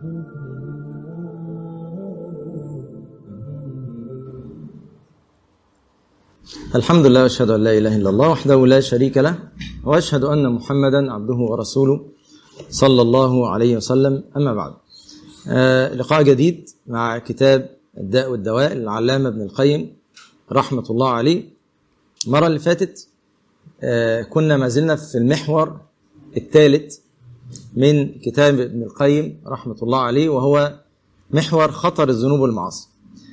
الحمد لله واشهد ان لا اله الا الله وحده لا شريك له واشهد ان محمدا عبده ورسوله صلى الله عليه وسلم اما بعد آه لقاء جديد مع كتاب الداء والدواء للعلامه ابن القيم رحمه الله عليه المره اللي فاتت آه كنا ما زلنا في المحور الثالث من كتاب ابن القيم رحمه الله عليه وهو محور خطر الذنوب والمعاصي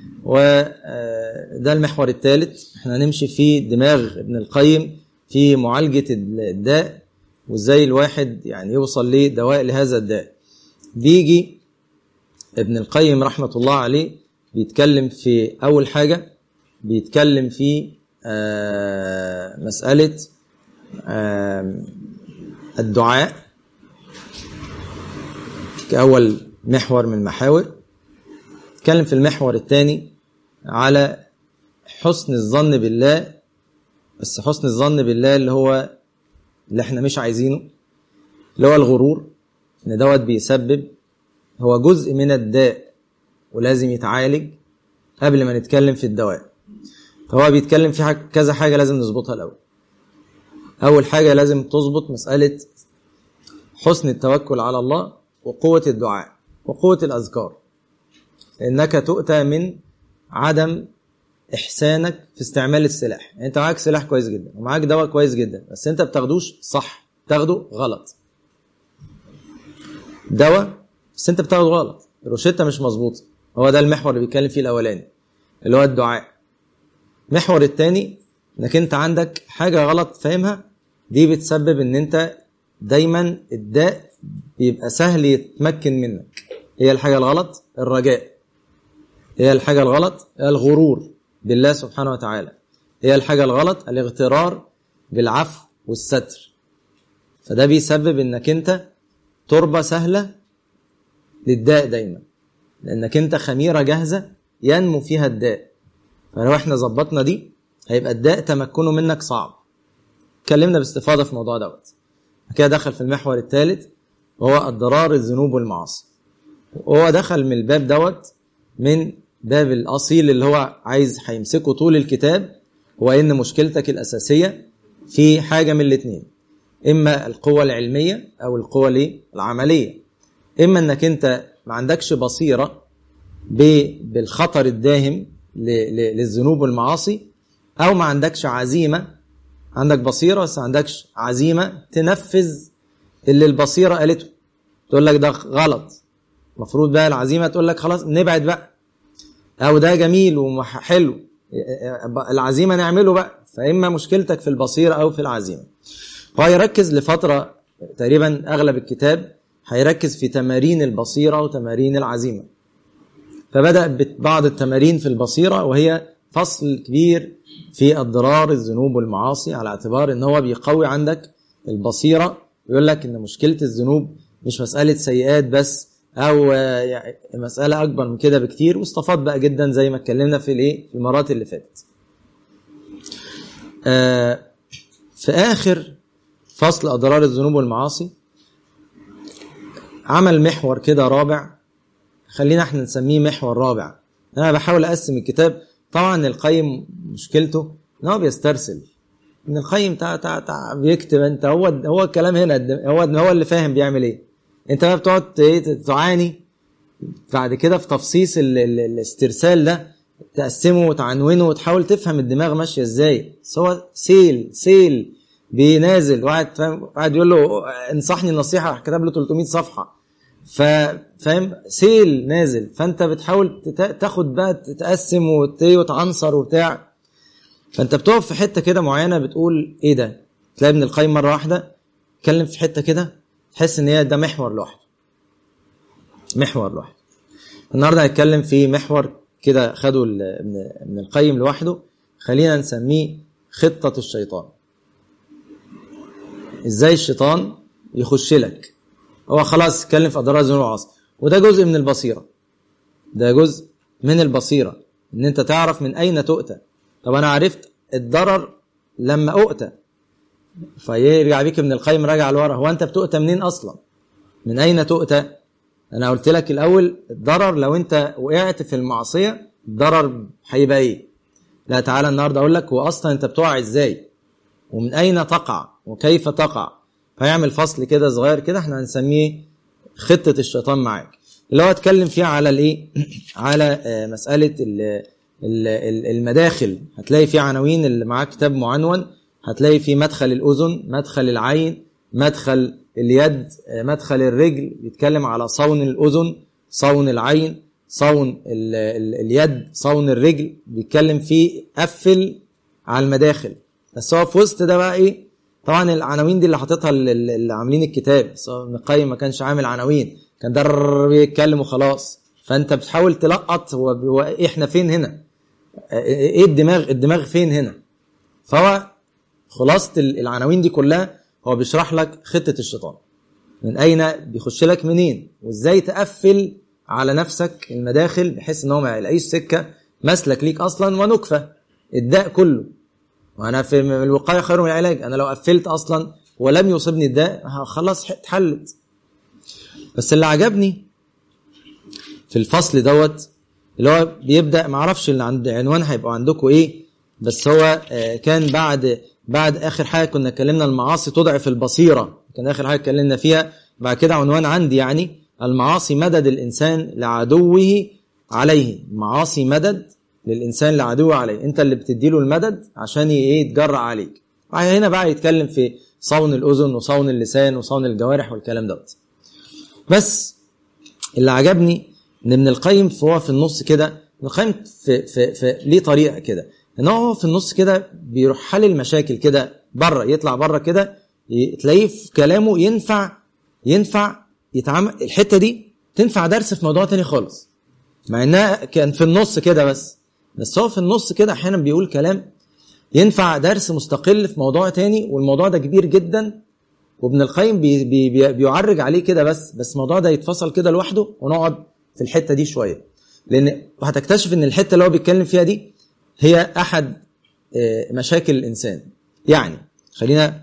وده المحور الثالث احنا هنمشي في دماغ ابن القيم في معالجة الداء وازاي الواحد يعني يوصل لدواء لهذا الداء بيجي ابن القيم رحمة الله عليه بيتكلم في أول حاجة بيتكلم في مسألة الدعاء كأول محور من المحاور اتكلم في المحور الثاني على حسن الظن بالله بس حسن الظن بالله اللي هو اللي احنا مش عايزينه اللي هو الغرور ان دوت بيسبب هو جزء من الداء ولازم يتعالج قبل ما نتكلم في الدواء فهو بيتكلم في حاجة كذا حاجة لازم نظبطها الأول أول حاجة لازم تظبط مسألة حسن التوكل على الله وقوة الدعاء وقوة الأذكار لأنك تؤتى من عدم إحسانك في استعمال السلاح يعني أنت معاك سلاح كويس جدا ومعاك دواء كويس جدا بس أنت بتاخدوش صح بتاخده غلط دواء بس أنت بتاخده غلط الروشتة مش مظبوطة هو ده المحور اللي بيتكلم فيه الأولاني اللي هو الدعاء المحور الثاني انك انت عندك حاجة غلط فاهمها دي بتسبب ان انت دايما الداء بيبقى سهل يتمكن منك هي الحاجة الغلط الرجاء هي الحاجة الغلط الغرور بالله سبحانه وتعالى هي الحاجة الغلط الاغترار بالعفو والستر فده بيسبب انك انت تربة سهلة للداء دايما لانك انت خميرة جاهزة ينمو فيها الداء فلو احنا ظبطنا دي هيبقى الداء تمكنه منك صعب اتكلمنا باستفاضة في الموضوع دوت كده دخل في المحور الثالث وهو الضرار الذنوب والمعاصي وهو دخل من الباب دوت من باب الاصيل اللي هو عايز هيمسكه طول الكتاب هو ان مشكلتك الاساسيه في حاجه من الاثنين اما القوه العلميه او القوه الايه العمليه اما انك انت ما عندكش بصيره بالخطر الداهم للذنوب والمعاصي او ما عندكش عزيمه عندك بصيره بس ما عندكش عزيمه تنفذ اللي البصيره قالته تقول لك ده غلط المفروض بقى العزيمه تقول لك خلاص نبعد بقى او ده جميل وحلو العزيمه نعمله بقى فاما مشكلتك في البصيره او في العزيمه هو يركز لفتره تقريبا اغلب الكتاب هيركز في تمارين البصيره وتمارين العزيمه فبدا ببعض التمارين في البصيره وهي فصل كبير في اضرار الذنوب والمعاصي على اعتبار ان هو بيقوي عندك البصيره ويقول لك ان مشكله الذنوب مش مساله سيئات بس او يعني مساله اكبر من كده بكتير واستفاض بقى جدا زي ما اتكلمنا في الايه في المرات اللي فاتت آه في اخر فصل اضرار الذنوب والمعاصي عمل محور كده رابع خلينا احنا نسميه محور رابع انا بحاول اقسم الكتاب طبعا القيم مشكلته ان هو بيسترسل ان القيم تع تع تع بيكتب انت هو هو الكلام هنا هو هو اللي فاهم بيعمل ايه انت بقى بتقعد تعاني بعد كده في تفصيص ال ال الاسترسال ده تقسمه وتعنونه وتحاول تفهم الدماغ ماشيه ازاي بس هو سيل سيل بينازل واحد فاهم واحد يقول له انصحني نصيحه كتب له 300 صفحه فاهم سيل نازل فانت بتحاول تاخد بقى تقسم وتعنصر وبتاع فانت بتقف في حته كده معينه بتقول ايه ده تلاقي ابن القيم مره واحده اتكلم في حته كده تحس ان هي ده محور لوحده محور لوحده النهارده هنتكلم في محور كده خده ابن القيم لوحده خلينا نسميه خطة الشيطان ازاي الشيطان يخش لك هو خلاص اتكلم في اضرار الذنوب والعصر وده جزء من البصيرة ده جزء من البصيرة ان انت تعرف من اين تؤتى طب انا عرفت الضرر لما اؤتى فيرجع بيك ابن القيم راجع لورا هو انت بتؤتى منين اصلا من اين تؤتى انا قلت لك الاول الضرر لو انت وقعت في المعصيه الضرر هيبقى ايه لا تعالى النهارده اقول لك هو اصلا انت بتقع ازاي ومن اين تقع وكيف تقع فيعمل فصل كده صغير كده احنا هنسميه خطه الشيطان معاك اللي هو اتكلم فيها على الايه على آه، مساله ال- ال- ال- المداخل هتلاقي في عناوين اللي معاه كتاب معنون هتلاقي في مدخل الاذن مدخل العين مدخل اليد آه، مدخل الرجل بيتكلم على صون الاذن صون العين صون ال ال اليد صون الرجل بيتكلم فيه قفل على المداخل بس هو في وسط ده بقى ايه طبعا العناوين دي اللي حاططها ال- ال- اللي عاملين الكتاب بس هو ابن القيم ما كانش عامل عناوين كان در بيتكلم وخلاص فانت بتحاول تلقط هو هو احنا فين هنا ايه الدماغ الدماغ فين هنا فهو خلاصه ال- العناوين دي كلها هو بيشرح لك خطه الشيطان من اين بيخش لك منين وازاي تقفل على نفسك المداخل بحيث ان هو ما يلاقيش سكه مسلك ليك اصلا ونكفه الداء كله وانا في الوقايه خير من العلاج انا لو قفلت اصلا ولم يصيبني الداء ه- خلاص اتحلت بس اللي عجبني في الفصل دوت اللي هو بيبدا ما اعرفش اللي عند عنوان هيبقوا عندكم ايه بس هو آه، كان بعد بعد اخر حاجه كنا اتكلمنا المعاصي تضعف البصيره كان اخر حاجه اتكلمنا فيها بعد كده عنوان عندي يعني المعاصي مدد الانسان لعدوه عليه معاصي مدد للانسان لعدوه عليه انت اللي بتديله المدد عشان ي- ايه يتجرأ عليك هنا بقى يتكلم في صون الاذن وصون اللسان وصون الجوارح والكلام دوت بس اللي عجبني ان ابن القيم فهو في النص كده ابن القيم في, في, في ليه طريقه كده ان هو في النص كده بيروح حل المشاكل كده بره يطلع بره كده ي- تلاقيه في كلامه ينفع ينفع يتعامل الحته دي تنفع درس في موضوع تاني خالص مع انها كان في النص كده بس بس هو في النص كده احيانا بيقول كلام ينفع درس مستقل في موضوع تاني والموضوع ده كبير جدا وابن القيم بي بي بي بيعرج عليه كده بس بس الموضوع ده يتفصل كده لوحده ونقعد في الحته دي شويه لان هتكتشف ان الحته اللي هو بيتكلم فيها دي هي احد آه، مشاكل الانسان يعني خلينا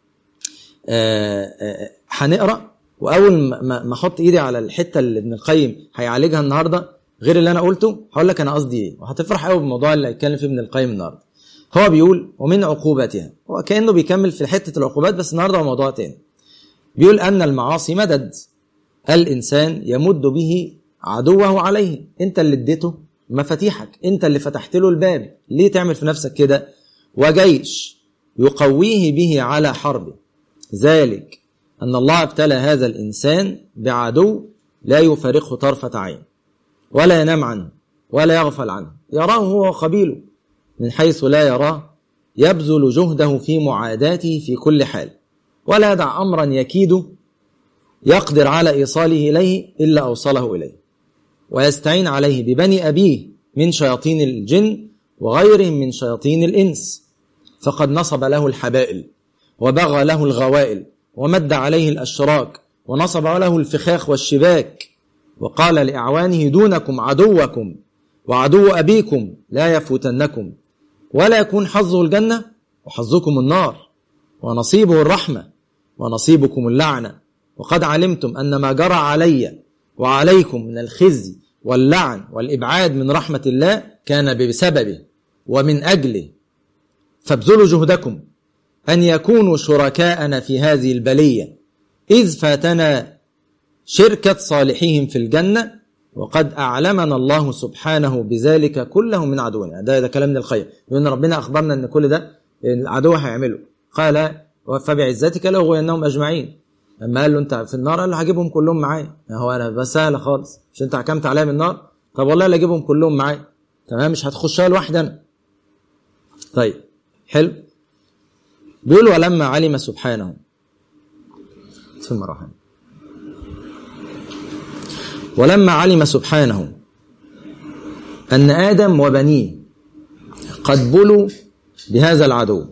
آه، آه، هنقرا واول ما- ما ما احط ايدي على الحته اللي ابن القيم هيعالجها النهارده غير اللي انا قلته هقول لك انا قصدي ايه وهتفرح قوي بالموضوع اللي هيتكلم فيه ابن القيم النهارده هو بيقول ومن عقوبتها هو كانه بيكمل في حته العقوبات بس النهارده هو موضوع تاني بيقول ان المعاصي مدد الانسان يمد به عدوه عليه انت اللي اديته مفاتيحك انت اللي فتحت له الباب ليه تعمل في نفسك كده وجيش يقويه به على حربه ذلك ان الله ابتلى هذا الانسان بعدو لا يفارقه طرفه عين ولا ينام عنه ولا يغفل عنه يراه هو وقبيله من حيث لا يراه يبذل جهده في معاداته في كل حال ولا يدع امرا يكيده يقدر على ايصاله اليه الا اوصله اليه ويستعين عليه ببني ابيه من شياطين الجن وغيرهم من شياطين الانس فقد نصب له الحبائل وبغى له الغوائل ومد عليه الاشراك ونصب له الفخاخ والشباك وقال لاعوانه دونكم عدوكم وعدو ابيكم لا يفوتنكم ولا يكون حظه الجنه وحظكم النار ونصيبه الرحمه ونصيبكم اللعنه وقد علمتم ان ما جرى علي وعليكم من الخزي واللعن والابعاد من رحمه الله كان بسببه ومن اجله فابذلوا جهدكم ان يكونوا شركاءنا في هذه البليه اذ فاتنا شركه صالحيهم في الجنه وقد اعلمنا الله سبحانه بذلك كله من عدونا ده ده كلام ابن القيم يقول ان ربنا اخبرنا ان كل ده العدو هيعمله قال فبعزتك لاغوينهم اجمعين لما قال له انت في النار قال له هجيبهم كلهم معايا هو انا بس سهله خالص مش انت حكمت عليا من النار طب والله لا اجيبهم كلهم معايا تمام مش هتخشها لوحدي انا طيب حلو بيقول ولما علم سبحانه ثم رحمه ولما علم سبحانه أن آدم وبنيه قد بلوا بهذا العدو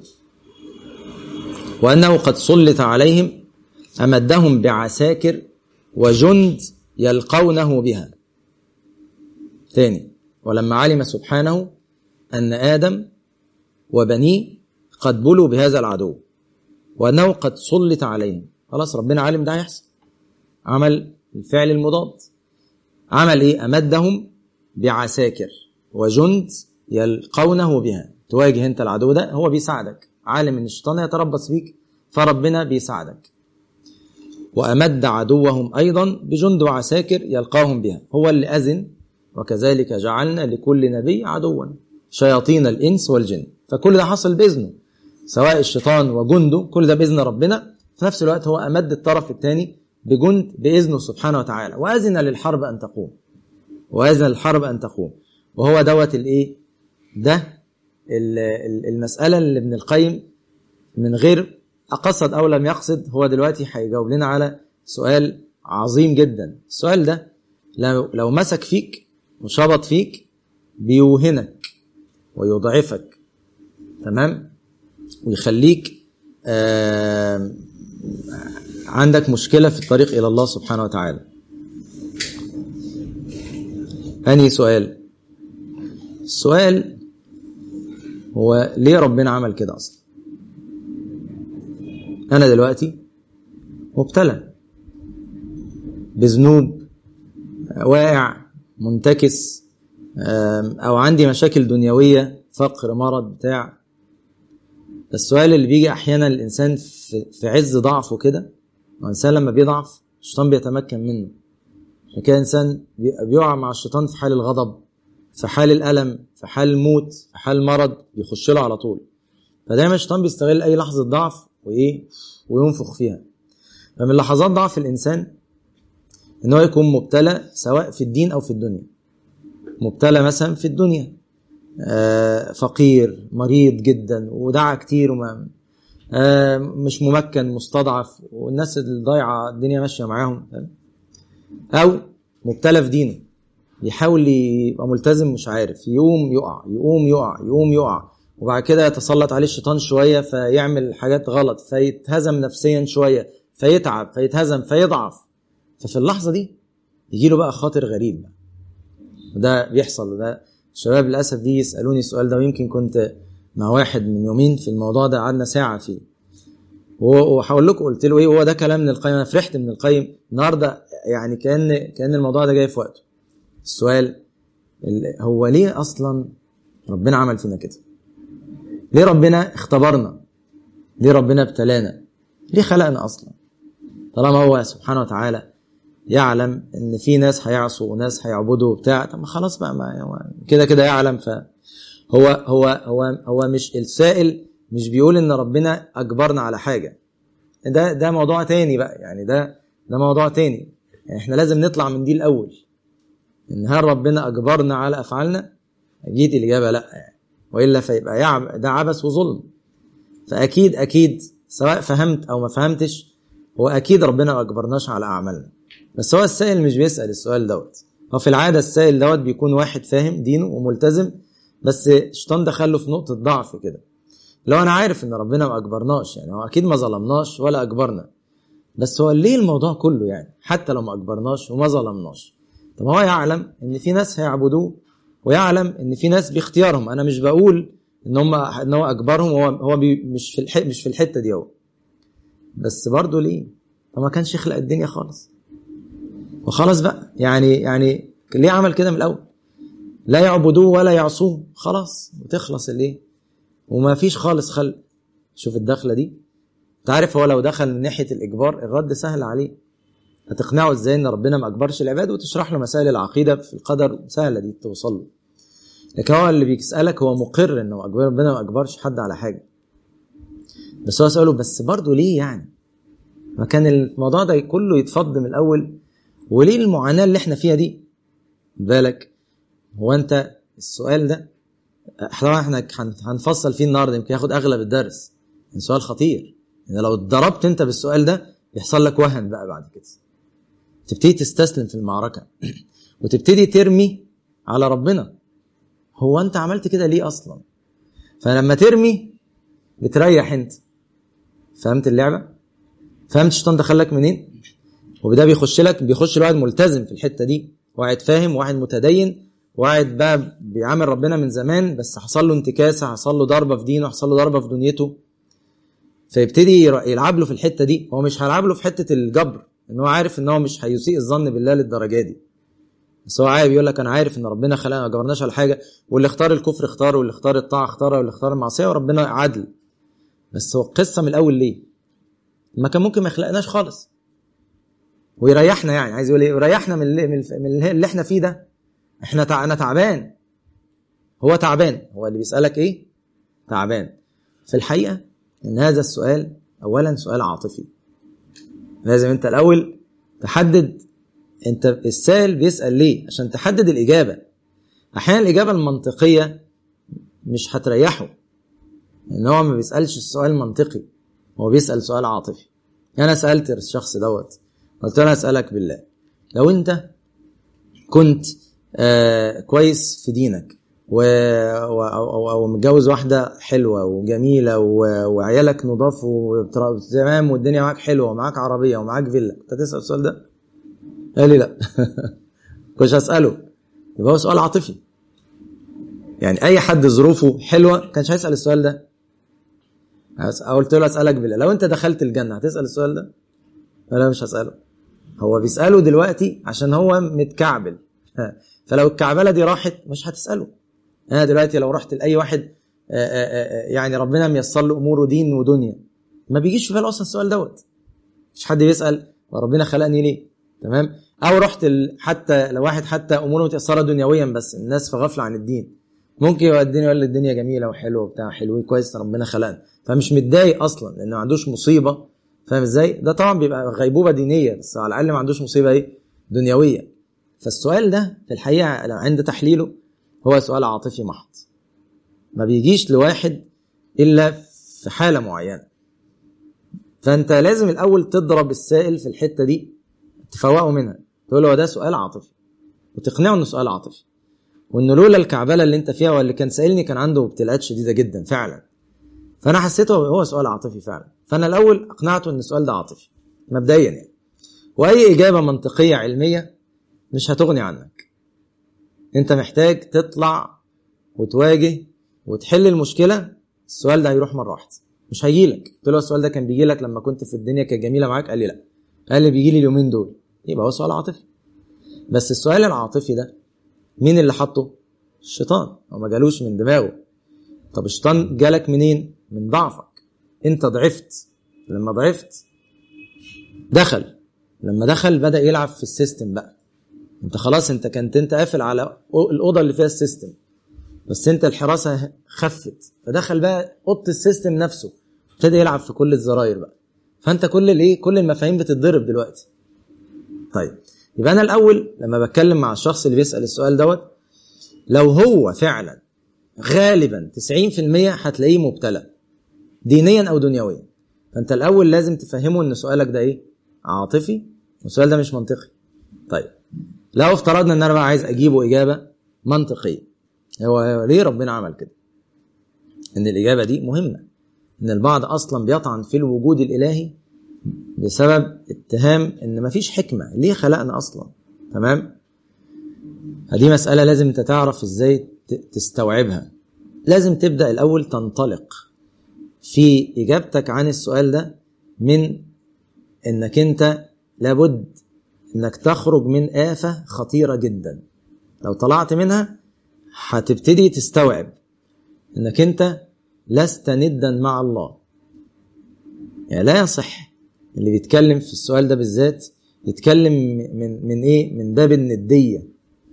وأنه قد سلط عليهم أمدهم بعساكر وجند يلقونه بها ثاني ولما علم سبحانه أن آدم وبنيه قد بلوا بهذا العدو وأنه قد سلط عليهم خلاص ربنا عالم ده هيحصل عمل الفعل المضاد عمل ايه امدهم بعساكر وجند يلقونه بها تواجه انت العدو ده هو بيساعدك عالم ان الشيطان يتربص بيك فربنا بيساعدك وامد عدوهم ايضا بجند وعساكر يلقاهم بها هو اللي اذن وكذلك جعلنا لكل نبي عدوا شياطين الانس والجن فكل ده حصل باذنه سواء الشيطان وجنده كل ده باذن ربنا في نفس الوقت هو امد الطرف الثاني بجند باذنه سبحانه وتعالى واذن للحرب ان تقوم واذن للحرب ان تقوم وهو دوت الايه ده المساله اللي ابن القيم من غير اقصد او لم يقصد هو دلوقتي هيجاوب لنا على سؤال عظيم جدا السؤال ده لو لو مسك فيك وشبط فيك بيوهنك ويضعفك تمام ويخليك آه عندك مشكلة في الطريق إلى الله سبحانه وتعالى أنهي سؤال السؤال هو ليه ربنا عمل كده أصلا أنا دلوقتي مبتلى بذنوب واقع منتكس أو عندي مشاكل دنيوية فقر مرض بتاع السؤال اللي بيجي أحيانا الإنسان في عز ضعفه كده الإنسان لما بيضعف الشيطان بيتمكن منه عشان كده الإنسان بيقع مع الشيطان في حال الغضب في حال الألم في حال الموت في حال المرض بيخش له على طول فدايما الشيطان بيستغل أي لحظة ضعف وإيه وينفخ فيها فمن لحظات ضعف الإنسان إن هو يكون مبتلى سواء في الدين أو في الدنيا مبتلى مثلا في الدنيا آه فقير مريض جدا ودعا كتير وما آه مش ممكن مستضعف والناس اللي ضايعه الدنيا ماشيه معاهم او مبتلى في دينه يحاول يبقى ملتزم مش عارف يقوم يقع يقوم يقع يقوم يقع وبعد كده يتسلط عليه الشيطان شويه فيعمل حاجات غلط فيتهزم نفسيا شويه فيتعب فيتهزم فيضعف ففي اللحظه دي يجي له بقى خاطر غريب وده بيحصل وده الشباب للاسف دي يسالوني السؤال ده ويمكن كنت مع واحد من يومين في الموضوع ده قعدنا ساعه فيه وهقول لكم قلت له ايه هو ده كلام من القيم انا فرحت من القيم النهارده يعني كان كان الموضوع ده جاي في وقته السؤال هو ليه اصلا ربنا عمل فينا كده ليه ربنا اختبرنا ليه ربنا ابتلانا ليه خلقنا اصلا طالما هو سبحانه وتعالى يعلم ان في ناس هيعصوا وناس هيعبدوا وبتاع طب ما خلاص بقى ما كده كده يعلم فهو هو هو هو مش السائل مش بيقول ان ربنا اجبرنا على حاجه ده ده موضوع تاني بقى يعني ده ده موضوع تاني يعني احنا لازم نطلع من دي الاول ان هل ربنا اجبرنا على افعالنا اكيد الاجابه لا يعني والا فيبقى يعب ده عبث وظلم فاكيد اكيد سواء فهمت او ما فهمتش هو اكيد ربنا ما اجبرناش على اعمالنا بس هو السائل مش بيسال السؤال دوت هو في العاده السائل دوت بيكون واحد فاهم دينه وملتزم بس الشيطان دخله في نقطه ضعف كده لو انا عارف ان ربنا ما اجبرناش يعني هو اكيد ما ظلمناش ولا اجبرنا بس هو ليه الموضوع كله يعني حتى لو ما اجبرناش وما ظلمناش طب هو يعلم ان في ناس هيعبدوه ويعلم ان في ناس باختيارهم انا مش بقول ان هم ان هو اجبرهم هو هو بي مش في الح... مش في الحته دي هو بس برضه ليه طب ما كانش يخلق الدنيا خالص وخلاص بقى يعني يعني ليه عمل كده من الاول لا يعبدوه ولا يعصوه خلاص وتخلص الايه وما فيش خالص خلق شوف الدخله دي انت عارف هو لو دخل من ناحيه الاجبار الرد سهل عليه هتقنعه ازاي ان ربنا ما اجبرش العباد وتشرح له مسائل العقيده في القدر سهله دي توصل له لكن هو اللي بيسالك هو مقر انه أجبر ربنا ما اجبرش حد على حاجه بس هو سأله بس برضه ليه يعني ما كان الموضوع ده كله يتفض من الاول وليه المعاناه اللي احنا فيها دي بالك هو انت السؤال ده طبعا احنا هنفصل فيه النهارده يمكن ياخد اغلب الدرس سؤال خطير ان لو اتضربت انت بالسؤال ده يحصل لك وهن بقى بعد كده تبتدي تستسلم في المعركه وتبتدي ترمي على ربنا هو انت عملت كده ليه اصلا فلما ترمي بتريح انت فهمت اللعبه فهمت الشيطان دخلك منين وبدا بيخش لك بيخش الواحد ملتزم في الحته دي واحد فاهم واحد متدين واحد بقى بيعامل ربنا من زمان بس حصل له انتكاسه حصل له ضربه في دينه حصل له ضربه في دنيته فيبتدي يلعب له في الحته دي هو مش هيلعب له في حته الجبر ان هو عارف ان هو مش هيسيء الظن بالله للدرجه دي بس هو عارف يقول لك انا عارف ان ربنا خلقنا ما جبرناش على حاجه واللي اختار الكفر اختاره واللي اختار الطاعه اختاره واللي اختار المعصيه وربنا عدل بس هو القصه من الاول ليه؟ ما كان ممكن ما يخلقناش خالص ويريحنا يعني عايز يقول ايه يريحنا من اللي, من اللي احنا فيه ده احنا تع... انا تعبان هو تعبان هو اللي بيسالك ايه تعبان في الحقيقه ان هذا السؤال اولا سؤال عاطفي لازم انت الاول تحدد انت السائل بيسال ليه عشان تحدد الاجابه احيانا الاجابه المنطقيه مش هتريحه ان هو ما بيسالش السؤال منطقي هو بيسال سؤال عاطفي انا سالت الشخص دوت قلت له انا اسالك بالله لو انت كنت آه كويس في دينك و... و... أو... أو متجوز واحده حلوه وجميله و... وعيالك نضاف وتمام والدنيا معاك حلوه ومعاك عربيه ومعاك فيلا انت تسال السؤال ده؟ قال لي لا كنتش هساله يبقى هو سؤال عاطفي يعني اي حد ظروفه حلوه كانش هيسال السؤال ده قلت له اسالك بالله لو انت دخلت الجنه هتسال السؤال ده انا مش هساله هو بيساله دلوقتي عشان هو متكعبل فلو الكعبله دي راحت مش هتساله انا دلوقتي لو رحت لاي واحد يعني ربنا ميسر له اموره دين ودنيا ما بيجيش في باله اصلا السؤال دوت مش حد بيسال ربنا خلقني ليه تمام او رحت حتى لو واحد حتى اموره متيسره دنيويا بس الناس في غفله عن الدين ممكن يبقى الدنيا يقول الدنيا جميله وحلوه وبتاع حلوين كويس ربنا خلقنا فمش متضايق اصلا لانه ما عندوش مصيبه فاهم ازاي؟ ده طبعا بيبقى غيبوبه دينيه بس على الاقل ما عندوش مصيبه ايه؟ دنيويه. فالسؤال ده في الحقيقه عند تحليله هو سؤال عاطفي محض. ما بيجيش لواحد الا في حاله معينه. فانت لازم الاول تضرب السائل في الحته دي تفوقه منها تقول له ده سؤال عاطفي وتقنعه انه سؤال عاطفي وانه لولا الكعبله اللي انت فيها واللي كان سائلني كان عنده ابتلاءات شديده جدا فعلا فانا حسيته هو سؤال عاطفي فعلا فانا الاول اقنعته ان السؤال ده عاطفي مبدئيا يعني واي اجابه منطقيه علميه مش هتغني عنك انت محتاج تطلع وتواجه وتحل المشكله السؤال ده هيروح مره واحده مش هيجيلك قلت له السؤال ده كان بيجي لك لما كنت في الدنيا كانت جميله معاك قال لي لا قال لي بيجي لي اليومين دول يبقى هو سؤال عاطفي بس السؤال العاطفي ده مين اللي حطه الشيطان هو ما جالوش من دماغه طب الشيطان جالك منين من ضعفك انت ضعفت لما ضعفت دخل لما دخل بدا يلعب في السيستم بقى انت خلاص انت كنت انت قافل على الاوضه اللي فيها السيستم بس انت الحراسه خفت فدخل بقى اوضه السيستم نفسه ابتدى يلعب في كل الزراير بقى فانت كل الايه كل المفاهيم بتتضرب دلوقتي طيب يبقى انا الاول لما بتكلم مع الشخص اللي بيسال السؤال دوت لو هو فعلا غالبا 90% هتلاقيه مبتلى دينيا او دنيويا فانت الاول لازم تفهمه ان سؤالك ده ايه عاطفي والسؤال ده مش منطقي طيب لو افترضنا ان انا بقى عايز اجيبه اجابه منطقيه هو ليه ربنا عمل كده ان الاجابه دي مهمه ان البعض اصلا بيطعن في الوجود الالهي بسبب اتهام ان مفيش حكمه ليه خلقنا اصلا تمام هذه مساله لازم انت تعرف ازاي تستوعبها لازم تبدا الاول تنطلق في اجابتك عن السؤال ده من انك انت لابد انك تخرج من افه خطيره جدا لو طلعت منها هتبتدي تستوعب انك انت لست ندا مع الله يعني لا يصح اللي بيتكلم في السؤال ده بالذات يتكلم من من ايه من باب النديه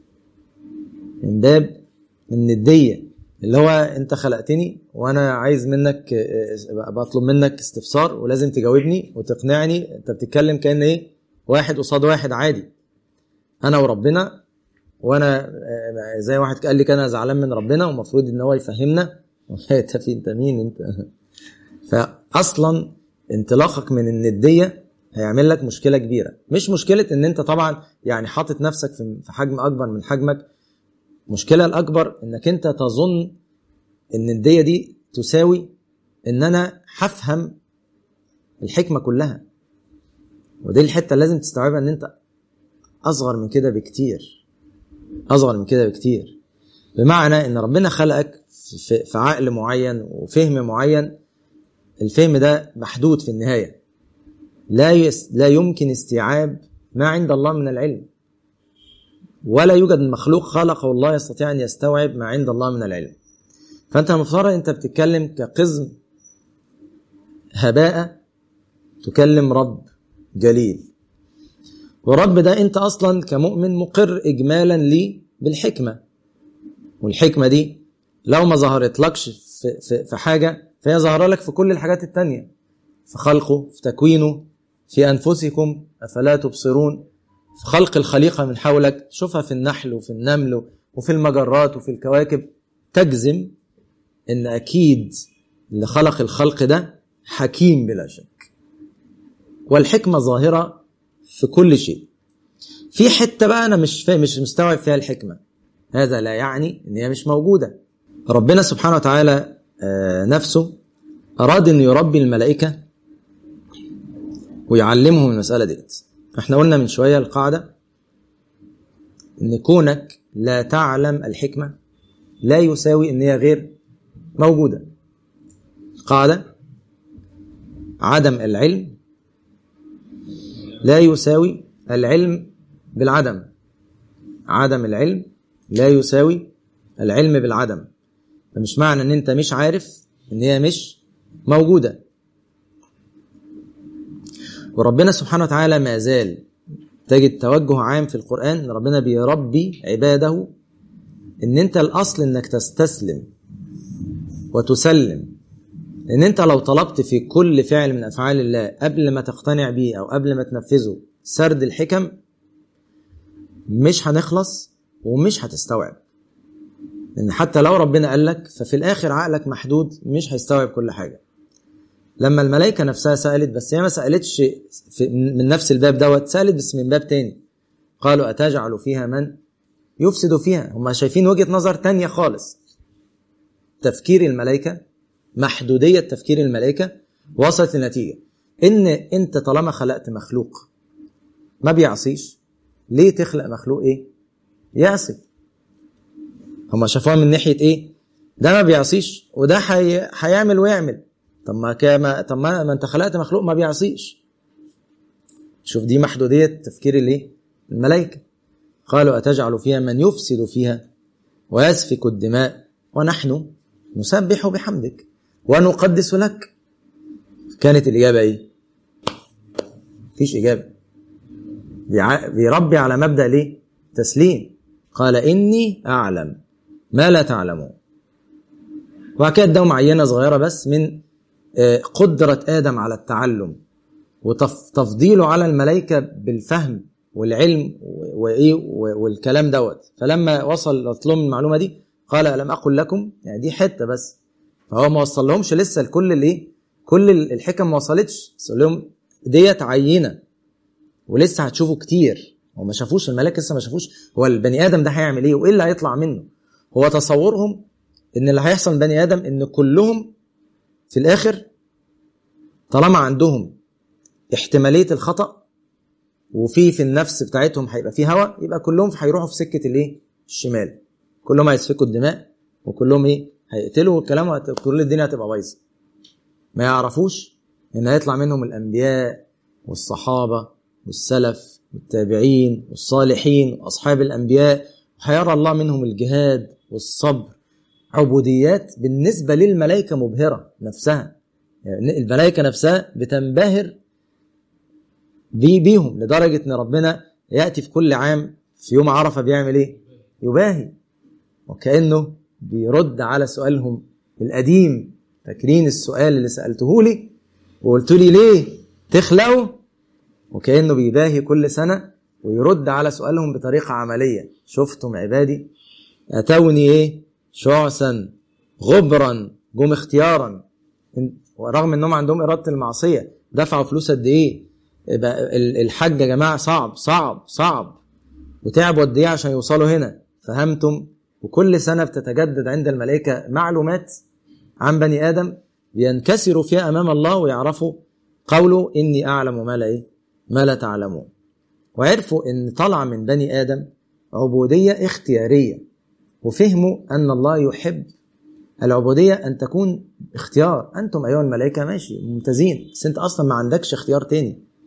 من باب النديه اللي هو انت خلقتني وانا عايز منك بطلب منك استفسار ولازم تجاوبني وتقنعني انت بتتكلم كان ايه واحد قصاد واحد عادي انا وربنا وانا زي واحد قال لي كان انا زعلان من ربنا ومفروض ان هو يفهمنا انت في انت مين انت فاصلا انطلاقك من النديه هيعمل لك مشكله كبيره مش مشكله ان انت طبعا يعني حاطط نفسك في حجم اكبر من حجمك المشكله الاكبر انك انت تظن ان النديه دي تساوي ان انا هفهم الحكمه كلها ودي الحته اللي لازم تستوعبها ان انت اصغر من كده بكتير اصغر من كده بكتير بمعنى ان ربنا خلقك في عقل معين وفهم معين الفهم ده محدود في النهايه لا يس لا يمكن استيعاب ما عند الله من العلم ولا يوجد مخلوق خلقه الله يستطيع ان يستوعب ما عند الله من العلم فانت المفترض انت بتتكلم كقزم هباء تكلم رب جليل ورب ده انت اصلا كمؤمن مقر اجمالا لي بالحكمه والحكمه دي لو ما ظهرتلكش في, في, في حاجه فهي ظاهره لك في كل الحاجات التانيه في خلقه في تكوينه في انفسكم افلا تبصرون في خلق الخليقه من حولك تشوفها في النحل وفي النمل وفي المجرات وفي الكواكب تجزم ان اكيد اللي خلق الخلق ده حكيم بلا شك والحكمه ظاهره في كل شيء في حته بقى انا مش فاهم مش مستوعب فيها الحكمه هذا لا يعني ان هي مش موجوده ربنا سبحانه وتعالى نفسه اراد ان يربي الملائكه ويعلمهم المساله ديت احنا قلنا من شويه القاعده ان كونك لا تعلم الحكمه لا يساوي ان هي غير موجوده قاعده عدم العلم لا يساوي العلم بالعدم عدم العلم لا يساوي العلم بالعدم فمش معنى ان انت مش عارف ان هي مش موجوده وربنا سبحانه وتعالى ما زال تجد توجه عام في القرآن ان ربنا بيربي عباده ان انت الاصل انك تستسلم وتسلم ان انت لو طلبت في كل فعل من افعال الله قبل ما تقتنع بيه او قبل ما تنفذه سرد الحكم مش هنخلص ومش هتستوعب لان حتى لو ربنا قال لك ففي الاخر عقلك محدود مش هيستوعب كل حاجه لما الملائكه نفسها سالت بس هي ما سالتش في من نفس الباب دوت سالت بس من باب تاني قالوا اتجعل فيها من يفسد فيها هم شايفين وجهه نظر تانية خالص تفكير الملائكه محدوديه تفكير الملائكه وصلت لنتيجه ان انت طالما خلقت مخلوق ما بيعصيش ليه تخلق مخلوق ايه يعصي هم شافوها من ناحيه ايه ده ما بيعصيش وده حي... هيعمل ويعمل طب ما كما طب ما, ما انت خلقت مخلوق ما بيعصيش شوف دي محدوديه تفكير الايه الملائكه قالوا اتجعل فيها من يفسد فيها ويسفك الدماء ونحن نسبح بحمدك ونقدس لك كانت الاجابه ايه مفيش اجابه بيربي على مبدا ليه تسليم قال اني اعلم ما لا تعلمون وبعد كده اداهم عينه صغيره بس من قدره ادم على التعلم وتفضيله على الملائكه بالفهم والعلم وايه والكلام دوت فلما وصل لهم المعلومه دي قال الم اقل لكم يعني دي حته بس فهو ما وصل لهمش لسه لكل الايه كل الحكم ما وصلتش بس لهم ديت عينه ولسه هتشوفوا كتير هو ما شافوش الملائكه لسه ما شافوش هو البني ادم ده هيعمل ايه وايه اللي هيطلع منه هو تصورهم ان اللي هيحصل من بني ادم ان كلهم في الاخر طالما عندهم احتماليه الخطا وفي في النفس بتاعتهم هيبقى في هوا يبقى كلهم هيروحوا في سكه الايه الشمال كلهم هيسفكوا الدماء وكلهم ايه هيقتلوا والكلام كل الدنيا هتبقى بايظه ما يعرفوش ان هيطلع منهم الانبياء والصحابه والسلف والتابعين والصالحين واصحاب الانبياء وهيرى الله منهم الجهاد والصبر عبوديات بالنسبه للملائكه مبهره نفسها يعني الملائكه نفسها بتنبهر بي بيهم لدرجه ان ربنا ياتي في كل عام في يوم عرفه بيعمل ايه؟ يباهي وكانه بيرد على سؤالهم القديم فاكرين السؤال اللي سالته لي وقلت لي ليه تخلقوا وكانه بيباهي كل سنه ويرد على سؤالهم بطريقه عمليه شفتم عبادي اتوني ايه شعثا غبرا جم اختيارا ورغم انهم عندهم اراده المعصيه دفعوا فلوس قد ايه الحج يا جماعه صعب صعب صعب وتعبوا قد ايه عشان يوصلوا هنا فهمتم وكل سنه بتتجدد عند الملائكه معلومات عن بني ادم بينكسروا فيها امام الله ويعرفوا قوله اني اعلم ما لا ايه ما لا تعلمون وعرفوا ان طلع من بني ادم عبوديه اختياريه وفهموا ان الله يحب العبوديه ان تكون اختيار انتم ايها الملائكه ماشي ممتازين بس انت اصلا ما عندكش اختيار تاني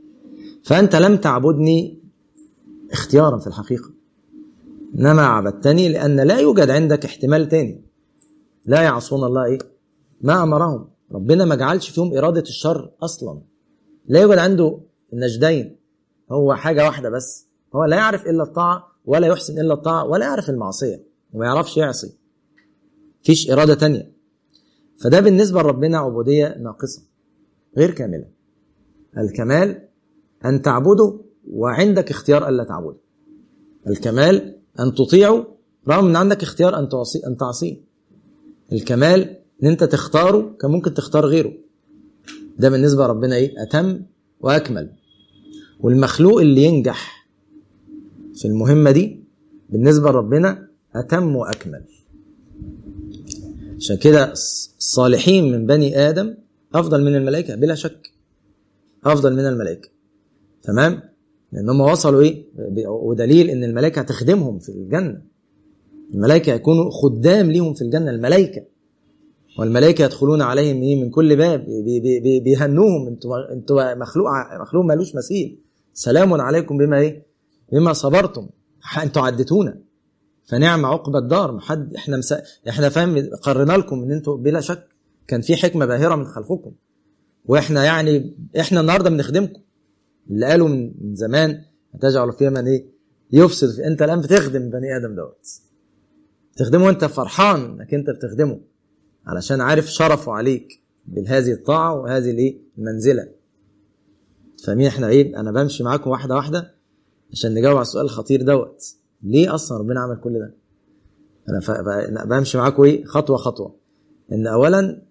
فانت لم تعبدني اختيارا في الحقيقه انما عبدتني لان لا يوجد عندك احتمال تاني لا يعصون الله ايه ما امرهم ربنا ما جعلش فيهم اراده الشر اصلا لا يوجد عنده النجدين هو حاجه واحده بس هو لا يعرف الا الطاعه ولا يحسن الا الطاعه ولا يعرف المعصيه وما يعرفش يعصي فيش اراده تانية فده بالنسبه لربنا عبوديه ناقصه غير كامله الكمال ان تعبده وعندك اختيار الا تعبده الكمال ان تطيعه رغم ان عندك اختيار ان تعصي ان تعصيه الكمال ان انت تختاره كان ممكن تختار غيره ده بالنسبه لربنا ايه اتم واكمل والمخلوق اللي ينجح في المهمه دي بالنسبه لربنا اتم واكمل عشان كده الصالحين من بني ادم افضل من الملائكه بلا شك افضل من الملائكه تمام لان هم وصلوا ايه ودليل ان الملائكه هتخدمهم في الجنه الملائكه يكونوا خدام ليهم في الجنه الملائكه والملائكه يدخلون عليهم ايه من كل باب بي بي بي بيهنوهم انتوا انتوا مخلوق مخلوق مالوش مثيل سلام عليكم بما ايه بما صبرتم انتوا عدتونا فنعم عقبى الدار محد احنا مسا... احنا فاهم قررنا لكم ان انتوا بلا شك كان في حكمه باهره من خلقكم واحنا يعني احنا النهارده بنخدمكم اللي قالوا من من زمان هتجعل فيها من ايه يفسد انت الان بتخدم بني ادم دوت تخدمه وانت فرحان انك انت بتخدمه علشان عارف شرفه عليك بهذه الطاعه وهذه الايه المنزله فاهمين احنا ايه انا بمشي معاكم واحده واحده عشان نجاوب على السؤال الخطير دوت ليه اصلا ربنا عمل كل ده انا ف... بمشي معاكم ايه خطوه خطوه ان اولا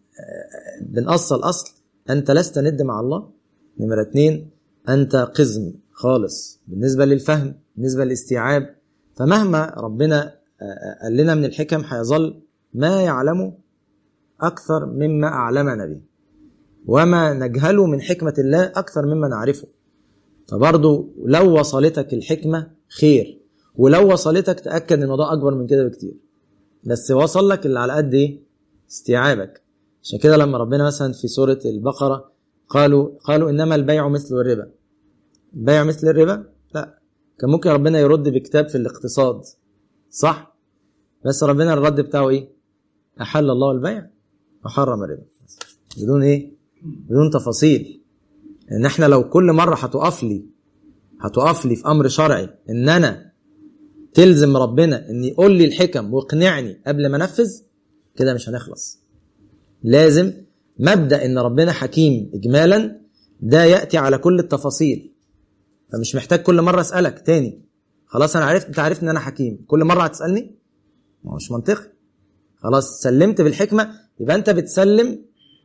بنأصل اصل انت لست ند مع الله نمره اتنين انت قزم خالص بالنسبه للفهم بالنسبه للاستيعاب فمهما ربنا قال لنا من الحكم هيظل ما يعلمه اكثر مما اعلمنا به وما نجهله من حكمه الله اكثر مما نعرفه فبرضه لو وصلتك الحكمه خير ولو وصلتك تاكد ان الموضوع اكبر من كده بكتير بس وصل لك اللي على قد ايه استيعابك عشان كده لما ربنا مثلا في سوره البقره قالوا قالوا انما البيع مثل الربا البيع مثل الربا لا كان ممكن ربنا يرد بكتاب في الاقتصاد صح بس ربنا الرد بتاعه ايه احل الله البيع وحرم الربا بدون ايه بدون تفاصيل ان احنا لو كل مره هتقف لي هتقف لي في امر شرعي ان انا تلزم ربنا ان يقول لي الحكم واقنعني قبل ما انفذ كده مش هنخلص لازم مبدا ان ربنا حكيم اجمالا ده ياتي على كل التفاصيل فمش محتاج كل مره اسالك تاني خلاص انا عرفت انت عرفت ان انا حكيم كل مره هتسالني ما هو مش منطقي خلاص سلمت بالحكمه يبقى انت بتسلم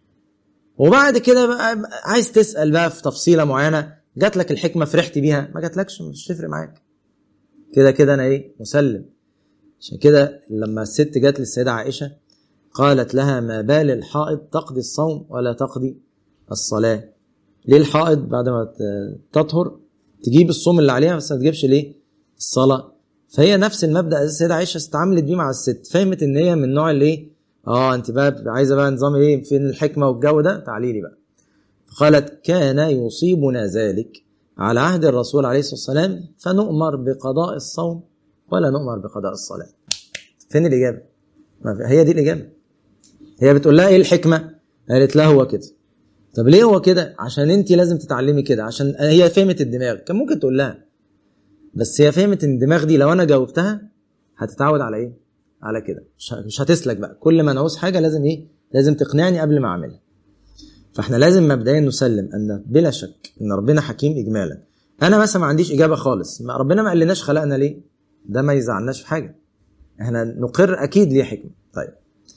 وبعد كده بقى عايز تسال بقى في تفصيله معينه جات لك الحكمه فرحت بيها ما جاتلكش مش تفرق معاك كده كده انا ايه مسلم عشان كده لما الست جات للسيده عائشه قالت لها ما بال الحائض تقضي الصوم ولا تقضي الصلاه ليه الحائض بعد ما تطهر تجيب الصوم اللي عليها بس ما تجيبش ليه الصلاه فهي نفس المبدا السيده عائشه استعملت بيه مع الست فهمت ان هي من النوع اللي ايه اه انت بقى عايزه بقى نظام ايه فين الحكمه والجو ده تعالي لي بقى قالت كان يصيبنا ذلك على عهد الرسول عليه الصلاه والسلام فنؤمر بقضاء الصوم ولا نؤمر بقضاء الصلاه فين الاجابه ما هي دي الاجابه هي بتقول لها ايه الحكمه قالت لها هو كده طب ليه هو كده عشان انت لازم تتعلمي كده عشان هي فهمت الدماغ كان ممكن تقول لها بس هي فهمت ان الدماغ دي لو انا جاوبتها هتتعود على ايه على كده مش هتسلك بقى كل ما نعوز حاجه لازم ايه لازم تقنعني قبل ما اعملها فاحنا لازم مبدئيا نسلم ان بلا شك ان ربنا حكيم اجمالا انا مثلا ما عنديش اجابه خالص ما ربنا ما قالناش خلقنا ليه ده ما يزعلناش في حاجه احنا نقر اكيد ليه حكمه طيب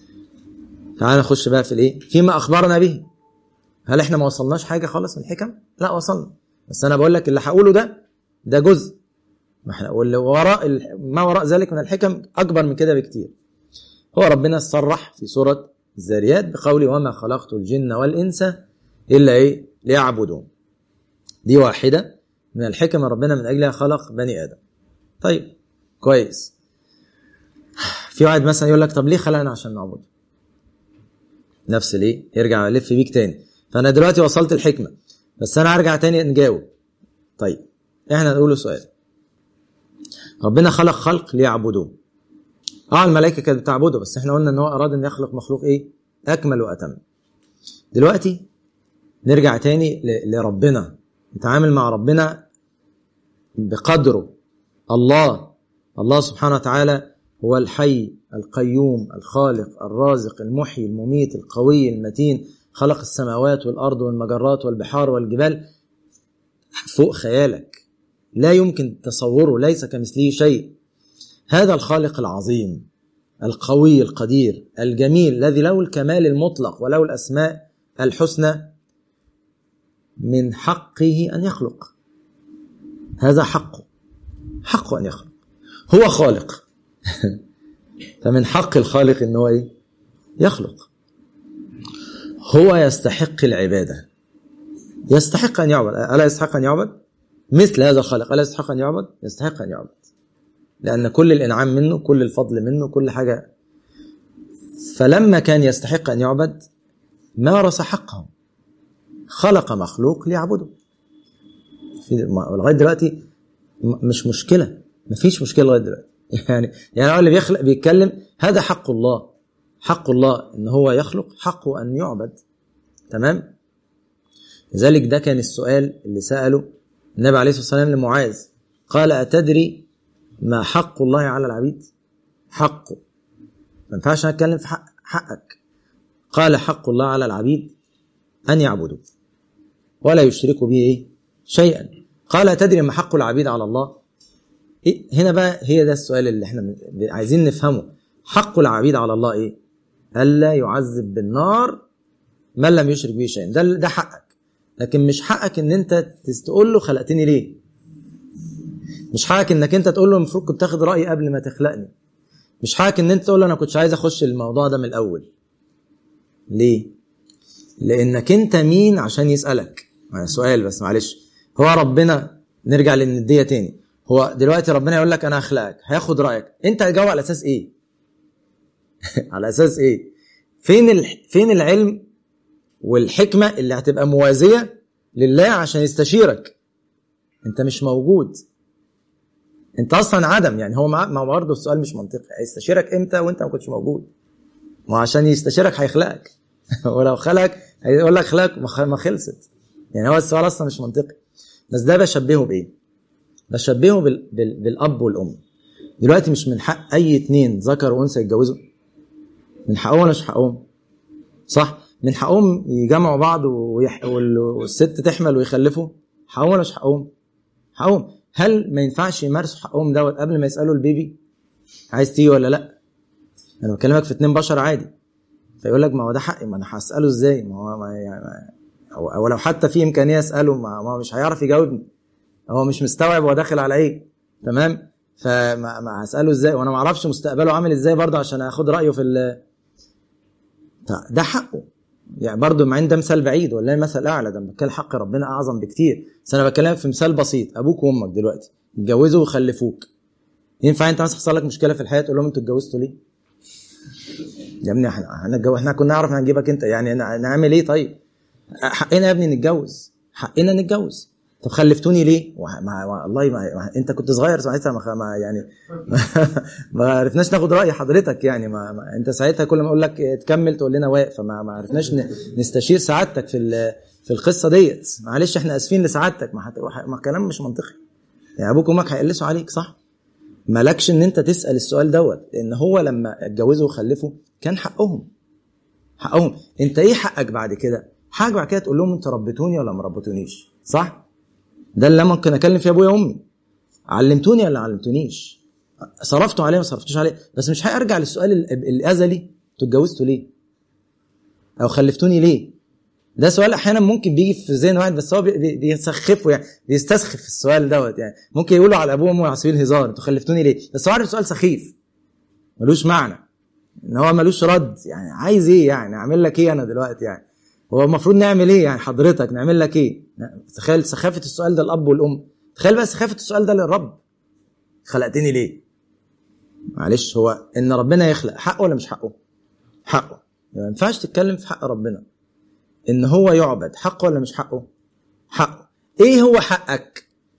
تعال نخش بقى في الايه فيما اخبرنا به هل احنا ما وصلناش حاجه خالص من الحكم لا وصلنا بس انا بقول لك اللي هقوله ده ده جزء ما احنا واللي وراء ما وراء ذلك من الحكم اكبر من كده بكتير هو ربنا صرح في سوره الذاريات بقوله وما خلقت الجن والانس الا ايه ليعبدون دي واحده من الحكم ربنا من اجلها خلق بني ادم طيب كويس في واحد مثلا يقول لك طب ليه خلقنا عشان نعبد نفس ليه يرجع يلف بيك تاني فانا دلوقتي وصلت الحكمه بس انا هرجع تاني نجاوب طيب احنا نقول سؤال ربنا خلق خلق ليعبدوه اه الملائكه كانت بتعبده بس احنا قلنا ان هو اراد ان يخلق مخلوق ايه اكمل واتم دلوقتي نرجع تاني ل- لربنا نتعامل مع ربنا بقدره الله الله سبحانه وتعالى هو الحي القيوم الخالق الرازق المحيي المميت القوي المتين خلق السماوات والارض والمجرات والبحار والجبال فوق خيالك لا يمكن تصوره ليس كمثله شيء هذا الخالق العظيم القوي القدير الجميل الذي له الكمال المطلق وله الاسماء الحسنى من حقه ان يخلق هذا حقه حقه ان يخلق هو خالق فمن حق الخالق ان هو ايه يخلق هو يستحق العباده يستحق ان يعبد الا يستحق ان يعبد مثل هذا الخالق الا يستحق ان يعبد يستحق ان يعبد لان كل الانعام منه كل الفضل منه كل حاجه فلما كان يستحق ان يعبد مارس حقه خلق مخلوق ليعبده في لغايه دلوقتي م- مش مشكله مفيش مشكله لغايه دلوقتي يعني يعني هو اللي بيخلق بيتكلم هذا حق الله حق الله ان هو يخلق حقه ان يعبد تمام لذلك ده كان السؤال اللي ساله النبي عليه الصلاه والسلام لمعاذ قال اتدري ما حق الله على العبيد حقه ما ينفعش نتكلم في حق حقك قال حق الله على العبيد ان يعبدوا ولا يشركوا به ايه شيئا قال تدري ما حق العبيد على الله إيه؟ هنا بقى هي ده السؤال اللي احنا عايزين نفهمه حق العبيد على الله ايه الا يعذب بالنار من لم يشرك به شيئا ده ده حقك لكن مش حقك ان انت تقول له خلقتني ليه مش حقك انك انت تقول له المفروض كنت تاخد رايي قبل ما تخلقني مش حقك ان انت تقول له انا كنتش عايز اخش الموضوع ده من الاول ليه لانك انت مين عشان يسالك سؤال بس معلش هو ربنا نرجع للنديه تاني هو دلوقتي ربنا يقول لك انا هخلقك هياخد رايك انت هتجاوب على اساس ايه على اساس ايه فين ال... فين العلم والحكمه اللي هتبقى موازيه لله عشان يستشيرك انت مش موجود انت اصلا عدم يعني هو ما هو برضه السؤال مش منطقي هيستشيرك امتى وانت ما كنتش موجود ما عشان يستشيرك هيخلقك ولو خلقك هيقول لك خلقك ما خلصت يعني هو السؤال اصلا مش منطقي بس ده بشبهه بايه بشبهه بال... بال... بالاب والام دلوقتي مش من حق اي اتنين ذكر وانثى يتجوزوا من حقهم ولا مش حقهم صح من حقهم يجمعوا بعض ويح... والست تحمل ويخلفوا حقهم ولا مش حقهم حقهم هل ما ينفعش يمارسوا حقهم دوت قبل ما يسالوا البيبي عايز تيجي ولا لا انا بكلمك في اتنين بشر عادي فيقول لك ما هو ده حقي ما انا هساله ازاي ما هو ما يعني أو, او لو حتى في امكانيه اساله ما هو مش هيعرف يجاوبني هو مش مستوعب هو داخل على ايه تمام فما ما هساله ازاي وانا ما اعرفش مستقبله عامل ازاي برضه عشان اخد رايه في ال ده حقه يعني برضه مع ان ده مثال بعيد ولا مثل اعلى ده بتكلم حق ربنا اعظم بكتير بس انا بكلمك في مثال بسيط ابوك وامك دلوقتي اتجوزوا وخلفوك ينفع انت مثلا حصل لك مشكله في الحياه تقول لهم انتوا اتجوزتوا ليه؟ يا ابني احنا احنا احنا كنا نعرف هنجيبك انت يعني نعمل ايه طيب؟ حقنا يا ابني نتجوز حقنا نتجوز طب خلفتوني ليه؟ ما والله ما ما انت كنت صغير ساعتها ما, ما يعني ما عرفناش ناخد راي حضرتك يعني ما, ما انت ساعتها كل ما اقول لك تكمل تقول لنا واقف فما ما عرفناش نستشير سعادتك في في القصه ديت معلش احنا اسفين لسعادتك ما, حت... ما كلام مش منطقي يعني ابوك وامك هيقلسوا عليك صح؟ مالكش ان انت تسال السؤال دوت لان هو لما اتجوزوا وخلفوا كان حقهم حقهم انت ايه حقك بعد كده؟ حاجه بعد كده تقول لهم انت ربيتوني ولا ما ربيتونيش صح؟ ده اللي ممكن اكلم فيه ابويا وامي علمتوني ولا علمتونيش صرفتوا عليه ما صرفتوش عليه بس مش هارجع للسؤال الازلي انتوا اتجوزتوا ليه او خلفتوني ليه ده سؤال احيانا ممكن بيجي في ذهن واحد بس هو بيسخفه يعني بيستسخف السؤال دوت يعني ممكن يقولوا على ابوه وامه على سبيل الهزار انتوا خلفتوني ليه بس هو عارف سؤال سخيف ملوش معنى ان هو ملوش رد يعني عايز ايه يعني اعمل لك ايه انا دلوقتي يعني هو المفروض نعمل ايه يعني حضرتك نعمل لك ايه تخيل سخافه السؤال ده الاب والام تخيل بقى سخافه السؤال ده للرب خلقتني ليه معلش هو ان ربنا يخلق حقه ولا مش حقه حقه ما يعني ينفعش تتكلم في حق ربنا ان هو يعبد حقه ولا مش حقه حقه ايه هو حقك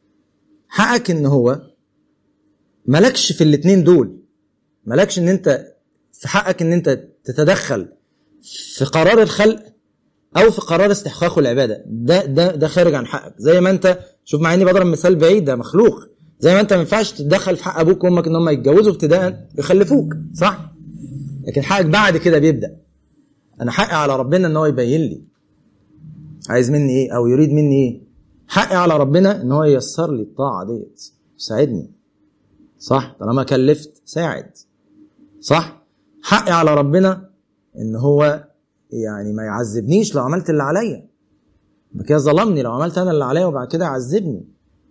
حقك ان هو مالكش في الاتنين دول مالكش ان انت في حقك ان انت تتدخل في قرار الخلق او في قرار استحقاق العباده ده ده ده خارج عن حقك زي ما انت شوف مع اني بضرب مثال بعيد ده مخلوق زي ما انت ما ينفعش تتدخل في حق ابوك وامك ان هم يتجوزوا ابتداء يخلفوك صح لكن حقك بعد كده بيبدا انا حقي على ربنا ان هو يبين لي عايز مني ايه او يريد مني ايه حقي على ربنا ان هو ييسر لي الطاعه ديت يساعدني صح طالما كلفت ساعد صح حقي على ربنا ان هو يعني ما يعذبنيش لو عملت اللي عليا ما كده ظلمني لو عملت انا اللي عليا وبعد كده يعذبني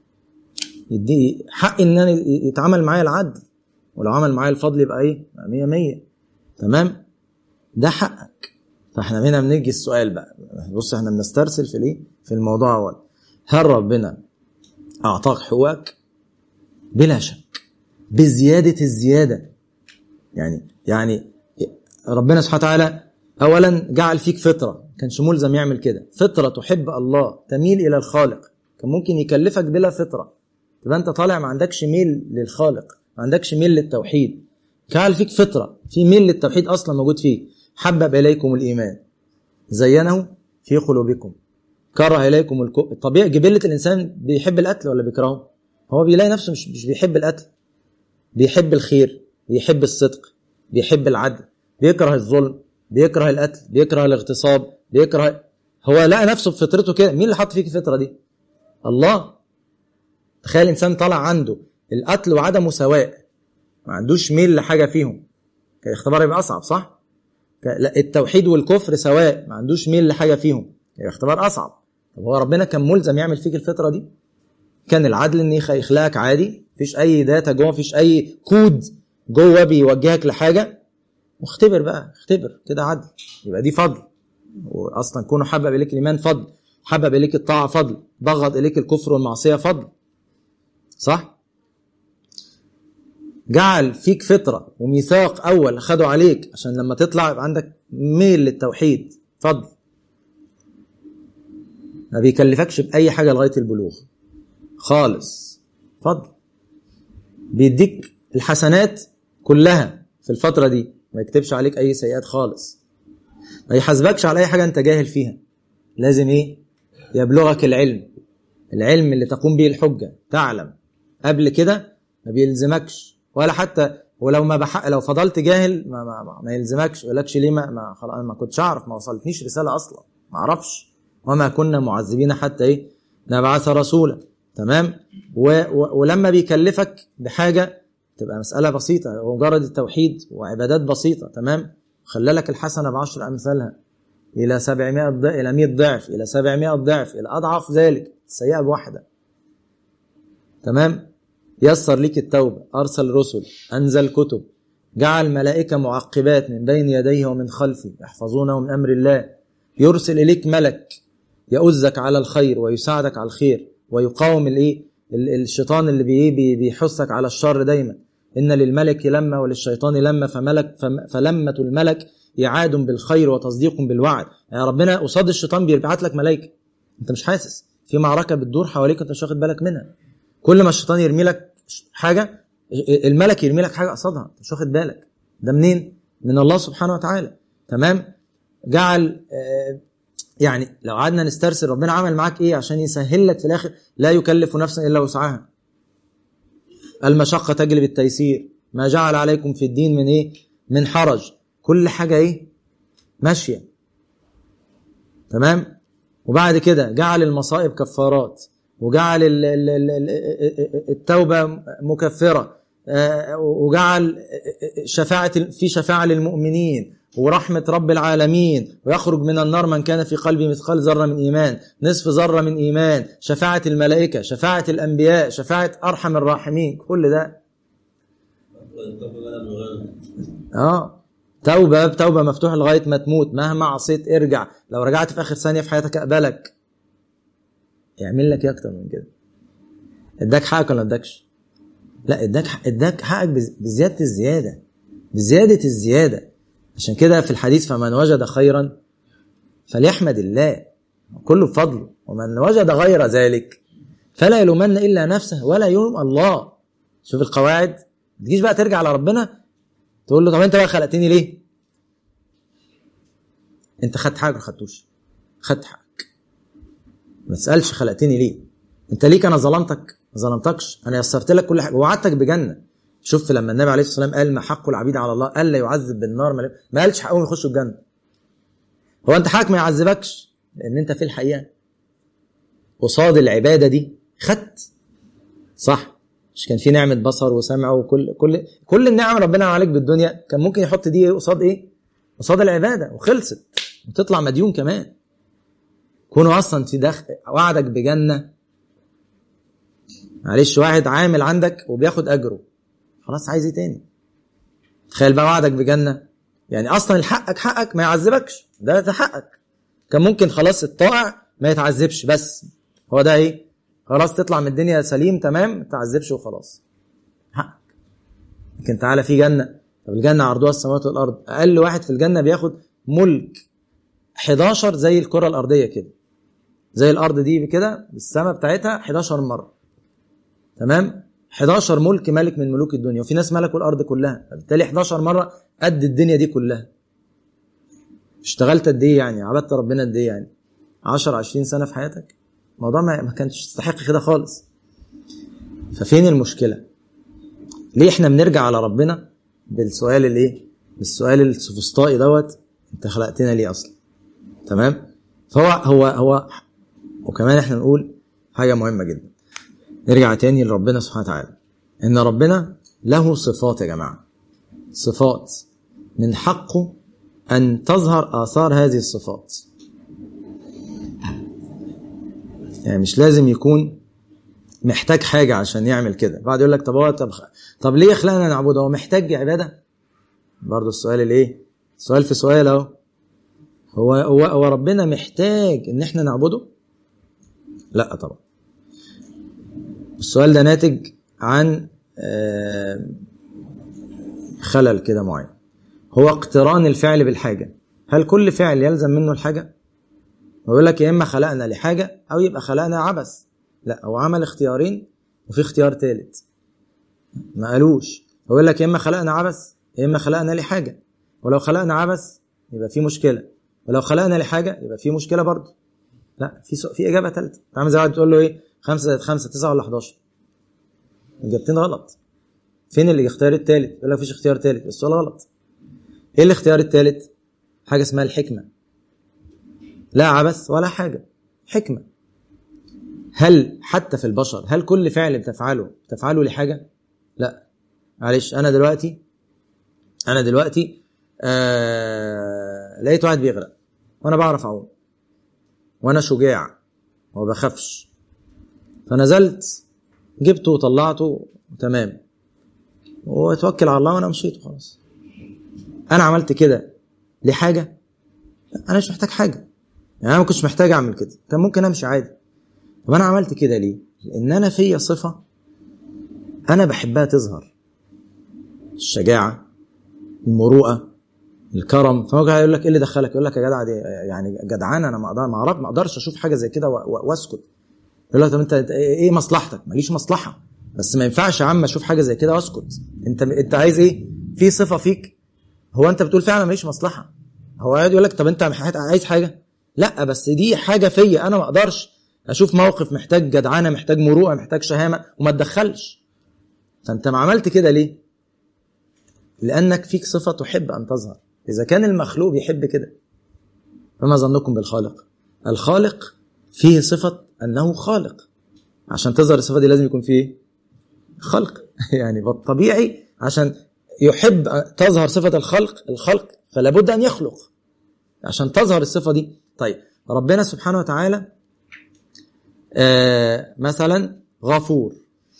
يدي حقي ان انا يتعامل معايا العدل ولو عمل معايا الفضل يبقى ايه 100 100 تمام ده حقك فاحنا هنا بنيجي السؤال بقى بص احنا بنسترسل في الايه في الموضوع اول هل ربنا اعطاك حقوقك بلا شك بزياده الزياده يعني يعني ربنا سبحانه وتعالى اولا جعل فيك فطره كانش ملزم يعمل كده فطره تحب الله تميل الى الخالق كان ممكن يكلفك بلا فطره تبقى انت طالع ما عندكش ميل للخالق ما عندكش ميل للتوحيد جعل فيك فطره في ميل للتوحيد اصلا موجود فيك حبب اليكم الايمان زينه في قلوبكم كره اليكم الكفر طبيعي جبله الانسان بيحب القتل ولا بيكرهه هو بيلاقي نفسه مش مش بيحب القتل بيحب الخير بيحب الصدق بيحب العدل بيكره الظلم بيكره القتل بيكره الاغتصاب بيكره هو لقى نفسه بفطرته كده مين اللي حط فيك الفطره دي الله تخيل انسان طالع عنده القتل وعدمه سواء ما عندوش ميل لحاجه فيهم كان الاختبار يبقى اصعب صح لا التوحيد والكفر سواء ما عندوش ميل لحاجه فيهم الاختبار اصعب طب هو ربنا كان ملزم يعمل فيك الفطره دي كان العدل ان يخلقك عادي مفيش اي داتا جوه مفيش اي كود جوه بيوجهك لحاجه واختبر بقى اختبر كده عدل يبقى دي فضل واصلا كونه حبب اليك الايمان فضل حبب اليك الطاعه فضل بغض اليك الكفر والمعصيه فضل صح جعل فيك فطره وميثاق اول خده عليك عشان لما تطلع يبقى عندك ميل للتوحيد فضل ما بيكلفكش باي حاجه لغايه البلوغ خالص فضل بيديك الحسنات كلها في الفتره دي ما يكتبش عليك اي سيئات خالص ما يحاسبكش على اي حاجه انت جاهل فيها لازم ايه يبلغك العلم العلم اللي تقوم به الحجه تعلم قبل كده ما بيلزمكش ولا حتى ولو ما بحق لو فضلت جاهل ما, ما, ما, ما يلزمكش يقولكش ليه ما ما, خلاص ما كنتش اعرف ما وصلتنيش رساله اصلا ما اعرفش وما كنا معذبين حتى ايه نبعث رسولا تمام و و ولما بيكلفك بحاجه تبقى مساله بسيطه ومجرد التوحيد وعبادات بسيطه تمام خلى لك الحسنه بعشر امثالها الى 700 ضعف الى 100 ضعف الى 700 ضعف الى اضعاف ذلك السيئه بواحده تمام يسر لك التوبه ارسل رسل انزل كتب جعل ملائكه معقبات من بين يديه ومن خلفه يحفظونه من امر الله يرسل اليك ملك يؤزك على الخير ويساعدك على الخير ويقاوم الايه الشيطان اللي بي بيحثك على الشر دايما ان للملك لما وللشيطان لما فملك فلمة الملك إعاد بالخير وتصديق بالوعد يعني ربنا قصاد الشيطان بيبعت لك ملائكة انت مش حاسس في معركة بتدور حواليك انت مش واخد بالك منها كل ما الشيطان يرمي لك حاجة الملك يرمي لك حاجة قصادها انت مش واخد بالك ده منين من الله سبحانه وتعالى تمام جعل يعني لو قعدنا نسترسل ربنا عمل معاك ايه عشان يسهل لك في الاخر لا يكلف نفسا الا وسعها المشقه تجلب التيسير ما جعل عليكم في الدين من ايه من حرج كل حاجه ايه ماشيه تمام وبعد كده جعل المصائب كفارات وجعل التوبه مكفره وجعل شفاعه في شفاعه للمؤمنين ورحمة رب العالمين ويخرج من النار من كان في قلبه مثقال ذرة من إيمان نصف ذرة من إيمان شفاعة الملائكة شفاعة الأنبياء شفاعة أرحم الراحمين كل ده اه توبة توبة مفتوحة لغاية ما تموت مهما عصيت ارجع لو رجعت في آخر ثانية في حياتك أقبلك يعمل لك ايه أكتر من كده اداك حقك ولا اداكش لا اداك اداك حقك بزيادة الزيادة بزيادة الزيادة عشان كده في الحديث فمن وجد خيرا فليحمد الله كله بفضله ومن وجد غير ذلك فلا يلومن الا نفسه ولا يلوم الله شوف القواعد ما تجيش بقى ترجع لربنا تقول له طب انت بقى خلقتني ليه انت خدت حاجه ما خدتوش خدت حقك ما تسالش خلقتني ليه انت ليك انا ظلمتك ما ظلمتكش انا يسرت لك كل حاجه ووعدتك بجنه شوف لما النبي عليه الصلاه والسلام قال ما حق العبيد على الله قال لا يعذب بالنار ما, ما قالش حقهم يخشوا الجنه هو انت حقك ما يعذبكش لان انت في الحقيقه قصاد العباده دي خدت صح مش كان في نعمه بصر وسمع وكل كل كل النعم ربنا عليك بالدنيا كان ممكن يحط دي قصاد ايه قصاد العباده وخلصت وتطلع مديون كمان كونوا اصلا في دخل وعدك بجنه معلش واحد عامل عندك وبياخد اجره خلاص عايز ايه تاني تخيل بقى وعدك بجنه يعني اصلا حقك حقك ما يعذبكش ده ده حقك كان ممكن خلاص الطائع ما يتعذبش بس هو ده ايه خلاص تطلع من الدنيا سليم تمام ما تعذبش وخلاص حقك لكن تعالى في جنه طب الجنه عرضها السماوات والارض اقل واحد في الجنه بياخد ملك 11 زي الكره الارضيه كده زي الارض دي كده السماء بتاعتها 11 مره تمام 11 ملك ملك من ملوك الدنيا وفي ناس ملكوا الارض كلها فبالتالي 11 مره قد الدنيا دي كلها اشتغلت قد ايه يعني عبدت ربنا قد ايه يعني 10 20 سنه في حياتك الموضوع ما ما كانش يستحق كده خالص ففين المشكله ليه احنا بنرجع على ربنا بالسؤال الايه بالسؤال السفسطائي دوت انت خلقتنا ليه اصلا تمام فهو هو هو وكمان احنا نقول حاجه مهمه جدا نرجع تاني لربنا سبحانه وتعالى ان ربنا له صفات يا جماعه صفات من حقه ان تظهر اثار هذه الصفات يعني مش لازم يكون محتاج حاجه عشان يعمل كده بعد يقول لك طب هو طب طب ليه خلقنا نعبده هو محتاج عباده برضه السؤال الايه سؤال في سؤال اهو هو هو هو ربنا محتاج ان احنا نعبده لا طبعا السؤال ده ناتج عن خلل كده معين هو اقتران الفعل بالحاجه هل كل فعل يلزم منه الحاجه ويقول لك يا اما خلقنا لحاجه او يبقى خلقنا عبث لا هو عمل اختيارين وفي اختيار ثالث ما قالوش هو يقول لك يا اما خلقنا عبث يا اما خلقنا لحاجه ولو خلقنا عبث يبقى في مشكله ولو خلقنا لحاجه يبقى في مشكله برضه لا في سو... في اجابه ثالثه عامل زي واحد تقول له ايه 5 زائد 5 9 ولا 11 اجابتين غلط فين الاختيار الثالث يقول لك مفيش اختيار ثالث السؤال غلط ايه الاختيار الثالث حاجه اسمها الحكمه لا عبث ولا حاجه حكمه هل حتى في البشر هل كل فعل بتفعله بتفعله لحاجه لا معلش انا دلوقتي انا دلوقتي آه لقيت واحد بيغرق وانا بعرف اعوم وانا شجاع وما بخافش فنزلت جبته وطلعته تمام واتوكل على الله وانا مشيت وخلاص انا عملت كده لحاجه لا انا مش محتاج حاجه يعني انا ما كنتش محتاج اعمل كده كان ممكن امشي عادي طب انا عملت كده ليه لان انا فيا صفه انا بحبها تظهر الشجاعه المروءه الكرم فهو يقول لك ايه اللي دخلك يقول لك يا جدع دي يعني جدعان انا ما اقدر ما اقدرش اشوف حاجه زي كده واسكت يقول لك طب انت ايه مصلحتك ماليش مصلحه بس ما ينفعش يا عم اشوف حاجه زي كده واسكت انت انت عايز ايه في صفه فيك هو انت بتقول فعلا ماليش مصلحه هو قاعد يقول لك طب انت عايز حاجه لا بس دي حاجه فيا انا ما اقدرش اشوف موقف محتاج جدعانه محتاج مروءه محتاج شهامه وما اتدخلش فانت ما عملت كده ليه لانك فيك صفه تحب ان تظهر اذا كان المخلوق بيحب كده فما ظنكم بالخالق الخالق فيه صفه انه خالق عشان تظهر الصفه دي لازم يكون فيه خلق يعني بالطبيعي عشان يحب تظهر صفه الخلق الخلق فلا بد ان يخلق عشان تظهر الصفه دي طيب ربنا سبحانه وتعالى آه مثلا غفور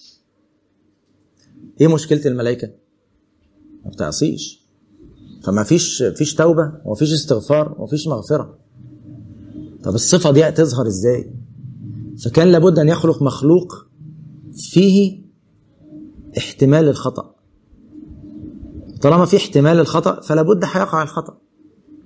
ايه مشكله الملائكه ما بتعصيش فما فيش فيش توبه ومفيش استغفار ومفيش مغفره طب الصفه دي تظهر ازاي فكان لابد ان يخلق مخلوق فيه احتمال للخطا طالما في احتمال للخطا فلا بد هيقع الخطا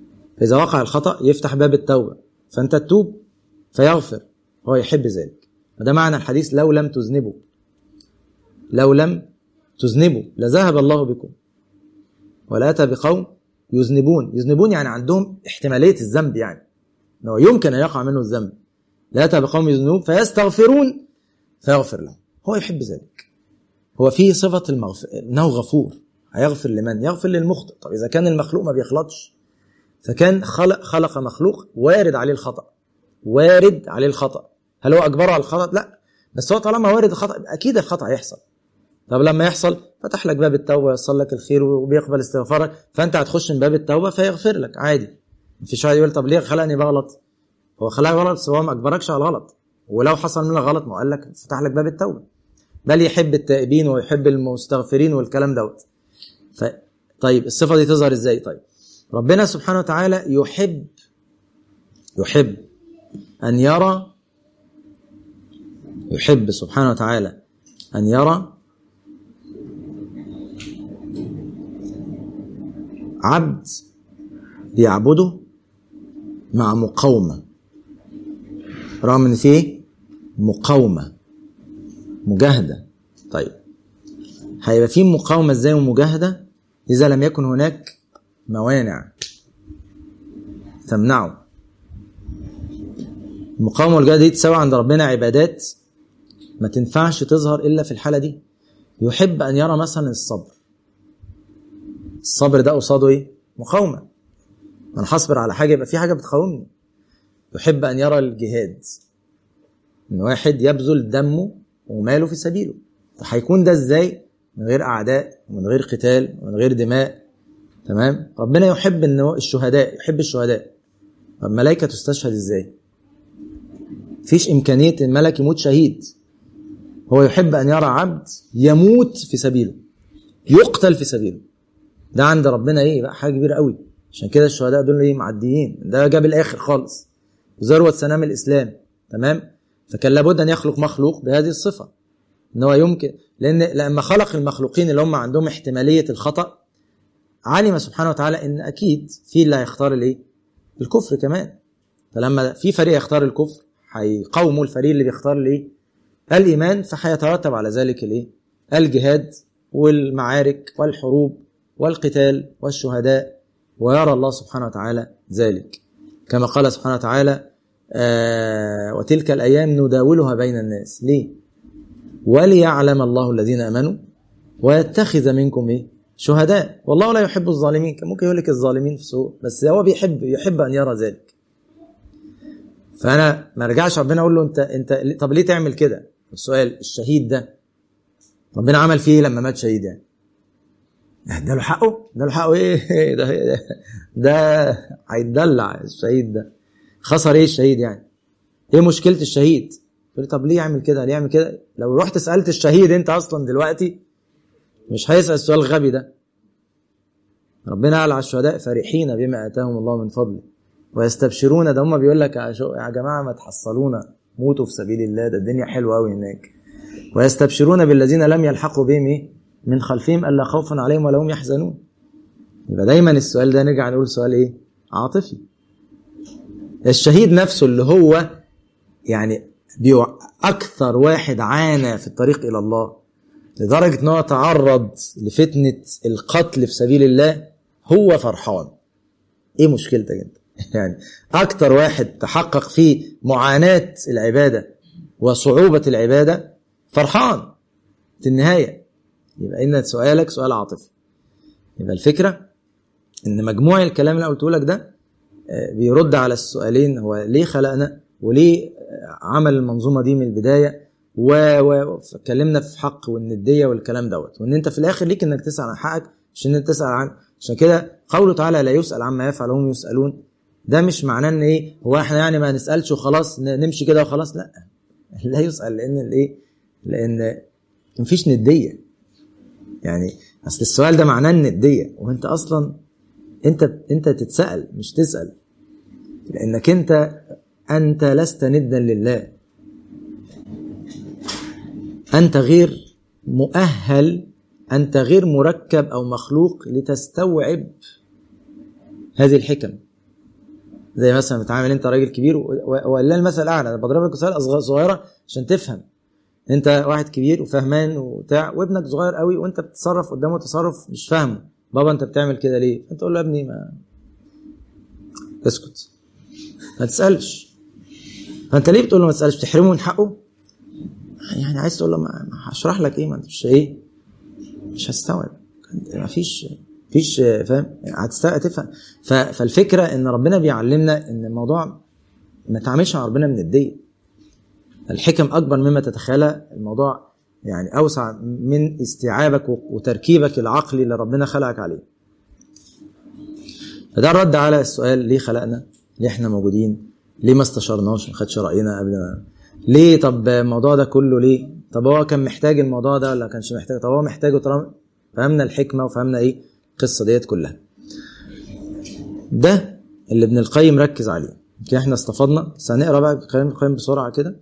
فاذا وقع الخطا يفتح باب التوبه فانت تتوب فيغفر هو يحب ذلك وده معنى الحديث لو لم تذنبوا لو لم تذنبوا لذهب الله بكم ولاتى بقوم يذنبون يذنبون يعني عندهم احتماليه الذنب يعني انه يمكن ان يقع منه الذنب لاتى بقوم يذنبون فيستغفرون فيغفر لهم هو يحب ذلك هو فيه صفه المغفر انه غفور هيغفر لمن يغفر للمخطئ طب اذا كان المخلوق ما بيغلطش فكان خلق خلق مخلوق وارد عليه الخطا وارد عليه الخطا هل هو اجبره على الخطا لا بس هو طالما وارد الخطا اكيد الخطا هيحصل طب لما يحصل فتح لك باب التوبه ويوصل لك الخير وبيقبل استغفارك فانت هتخش من باب التوبه فيغفر لك عادي مفيش واحد يقول طب ليه خلقني بغلط هو خلقك غلط بس هو ما اجبركش على الغلط ولو حصل منك غلط ما قال لك فتح لك باب التوبه بل يحب التائبين ويحب المستغفرين والكلام دوت ف... طيب الصفه دي تظهر ازاي طيب ربنا سبحانه وتعالى يحب يحب ان يرى يحب سبحانه وتعالى ان يرى عبد بيعبده مع مقاومة رغم ان فيه مقاومة مجاهدة طيب هيبقى فيه مقاومة ازاي ومجاهدة إذا لم يكن هناك موانع تمنعه المقاومة والجهاد دي تساوي عند ربنا عبادات ما تنفعش تظهر إلا في الحالة دي يحب أن يرى مثلا الصبر الصبر ده قصاده إيه؟ مقاومة أنا هصبر على حاجة يبقى في حاجة بتقاومني يحب أن يرى الجهاد إن واحد يبذل دمه وماله في سبيله فهيكون ده إزاي؟ من غير أعداء ومن غير قتال ومن غير دماء تمام ربنا يحب ان الشهداء يحب الشهداء طب الملائكه تستشهد ازاي فيش امكانيه الملك يموت شهيد هو يحب ان يرى عبد يموت في سبيله يقتل في سبيله ده عند ربنا ايه بقى حاجه كبيره قوي عشان كده الشهداء دول ايه معديين ده جاب الاخر خالص ذروه سنام الاسلام تمام فكان لابد ان يخلق مخلوق بهذه الصفه ان هو يمكن لان لما خلق المخلوقين اللي هم عندهم احتماليه الخطأ علم سبحانه وتعالى ان اكيد في اللي هيختار الايه؟ الكفر كمان فلما في فريق يختار الكفر هيقاوموا الفريق اللي بيختار الايه؟ الايمان فهيترتب على ذلك الايه؟ الجهاد والمعارك والحروب والقتال والشهداء ويرى الله سبحانه وتعالى ذلك كما قال سبحانه وتعالى آه وتلك الايام نداولها بين الناس ليه؟ وليعلم الله الذين امنوا ويتخذ منكم ايه؟ شهداء والله لا يحب الظالمين كان ممكن يهلك الظالمين في سوء بس هو بيحب يحب ان يرى ذلك فانا ما ارجعش ربنا اقول له انت انت طب ليه تعمل كده السؤال الشهيد ده ربنا عمل فيه لما مات شهيد يعني ده له حقه ده له حقه ايه ده ده هيتدلع الشهيد ده خسر ايه الشهيد يعني ايه مشكله الشهيد تقول طب ليه يعمل كده ليه يعمل كده لو رحت سالت الشهيد انت اصلا دلوقتي مش هيسأل السؤال الغبي ده ربنا قال على الشهداء فرحين بما آتاهم الله من فضله ويستبشرون ده هم بيقول لك يا جماعة ما تحصلونا موتوا في سبيل الله ده الدنيا حلوة قوي هناك ويستبشرون بالذين لم يلحقوا بهم ايه من خلفهم ألا خوف عليهم ولا هم يحزنون يبقى دايما السؤال ده نرجع نقول سؤال ايه عاطفي الشهيد نفسه اللي هو يعني أكثر واحد عانى في الطريق إلى الله لدرجة ان هو تعرض لفتنة القتل في سبيل الله هو فرحان ايه مشكلتك انت يعني اكتر واحد تحقق فيه معاناة العبادة وصعوبة العبادة فرحان في النهاية يبقى ان سؤالك سؤال عاطفي يبقى الفكرة ان مجموع الكلام اللي قلته لك ده بيرد على السؤالين هو ليه خلقنا وليه عمل المنظومة دي من البداية واتكلمنا في حق والنديه والكلام دوت وان انت في الاخر ليك انك تسال عن حقك مش ان انت تسال عن عشان كده قوله تعالى لا يسال عما يفعل وهم يسالون ده مش معناه ان ايه هو احنا يعني ما نسالش وخلاص نمشي كده وخلاص لا لا يسال لان الايه لان مفيش نديه يعني اصل السؤال ده معناه النديه وانت اصلا انت انت تتسال مش تسال لانك انت انت لست ندا لله أنت غير مؤهل أنت غير مركب أو مخلوق لتستوعب هذه الحكم زي مثلا بتعامل انت راجل كبير و- و- ولله المثل الاعلى انا بضرب لك مثال أصغر- صغيره عشان تفهم انت واحد كبير وفهمان وبتاع وابنك صغير قوي وانت بتتصرف قدامه تصرف مش فاهمه بابا انت بتعمل كده ليه انت تقول له يا ابني ما اسكت ما تسالش فانت ليه بتقول له ما تسالش بتحرمه من حقه يعني عايز تقول له ما ما هشرح لك ايه ما انت مش ايه مش هستوعب ما فيش فيش فاهم هتستوعب تفهم ف- فالفكره ان ربنا بيعلمنا ان الموضوع ما تعملش مع ربنا من الدية الحكم اكبر مما تتخيلها الموضوع يعني اوسع من استيعابك وتركيبك العقلي اللي ربنا خلقك عليه فده الرد على السؤال ليه خلقنا ليه احنا موجودين ليه ما استشرناش ما خدش راينا قبل ما ليه طب الموضوع ده كله ليه طب هو كان محتاج الموضوع ده ولا كانش محتاج طب هو محتاجه طالما فهمنا الحكمه وفهمنا ايه القصه ديت كلها ده اللي ابن القيم ركز عليه يمكن احنا استفدنا بس هنقرا بقى كلام ابن القيم بسرعه كده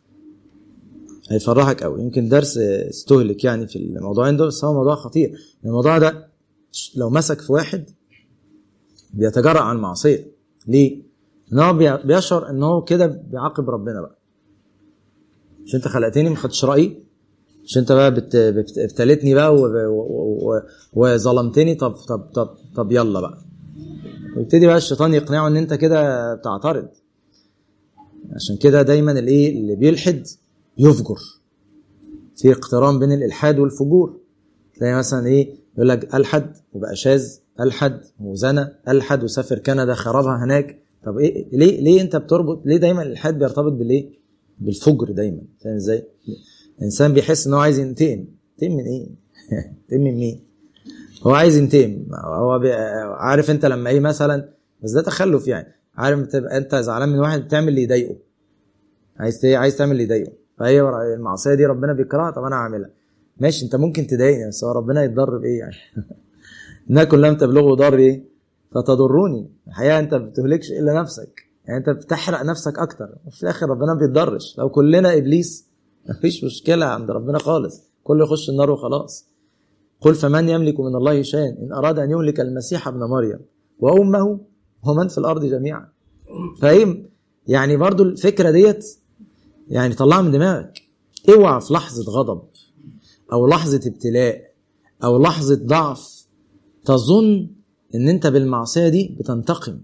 هيفرحك قوي يمكن درس استهلك يعني في الموضوعين دول بس هو موضوع خطير الموضوع ده لو مسك في واحد بيتجرأ على المعصيه ليه؟ ان هو بي- بيشعر ان هو كده بيعاقب ربنا بقى مش انت خلقتني ما خدتش رايي مش انت بقى بت... بت... ابتليتني بقى و... و... و... وظلمتني طب طب طب طب يلا بقى ويبتدي بقى الشيطان يقنعه ان انت كده بتعترض عشان كده دايما الايه اللي بيلحد يفجر في اقتران بين الالحاد والفجور تلاقي مثلا ايه يقول لك الحد وبقى شاذ الحد وزنى الحد وسافر كندا خربها هناك طب ايه ليه ليه انت بتربط ليه دايما الالحاد بيرتبط بالايه بالفجر دايما فاهم ازاي الانسان بيحس ان هو عايز ينتقم ينتقم من ايه ينتقم من مين هو عايز ينتقم هو بي... عارف انت لما ايه مثلا بس ده تخلف يعني عارف تبقى انت زعلان من واحد بتعمل اللي يضايقه عايز ايه عايز تعمل اللي يضايقه فهي المعصيه دي ربنا بيكرهها طب انا هعملها ماشي انت ممكن تضايقني بس هو ربنا يتضر بايه يعني انكم لم تبلغوا ضري فتضروني الحقيقه انت ما بتهلكش الا نفسك يعني انت بتحرق نفسك اكتر وفي الاخر ربنا ما بيتضرش لو كلنا ابليس مفيش مشكله عند ربنا خالص كله يخش النار وخلاص قل فمن يملك من الله شيئا ان اراد ان يهلك المسيح ابن مريم وامه ومن في الارض جميعا فاهم يعني برضو الفكره ديت يعني طلعها من دماغك اوعى في لحظه غضب او لحظه ابتلاء او لحظه ضعف تظن ان انت بالمعصيه دي بتنتقم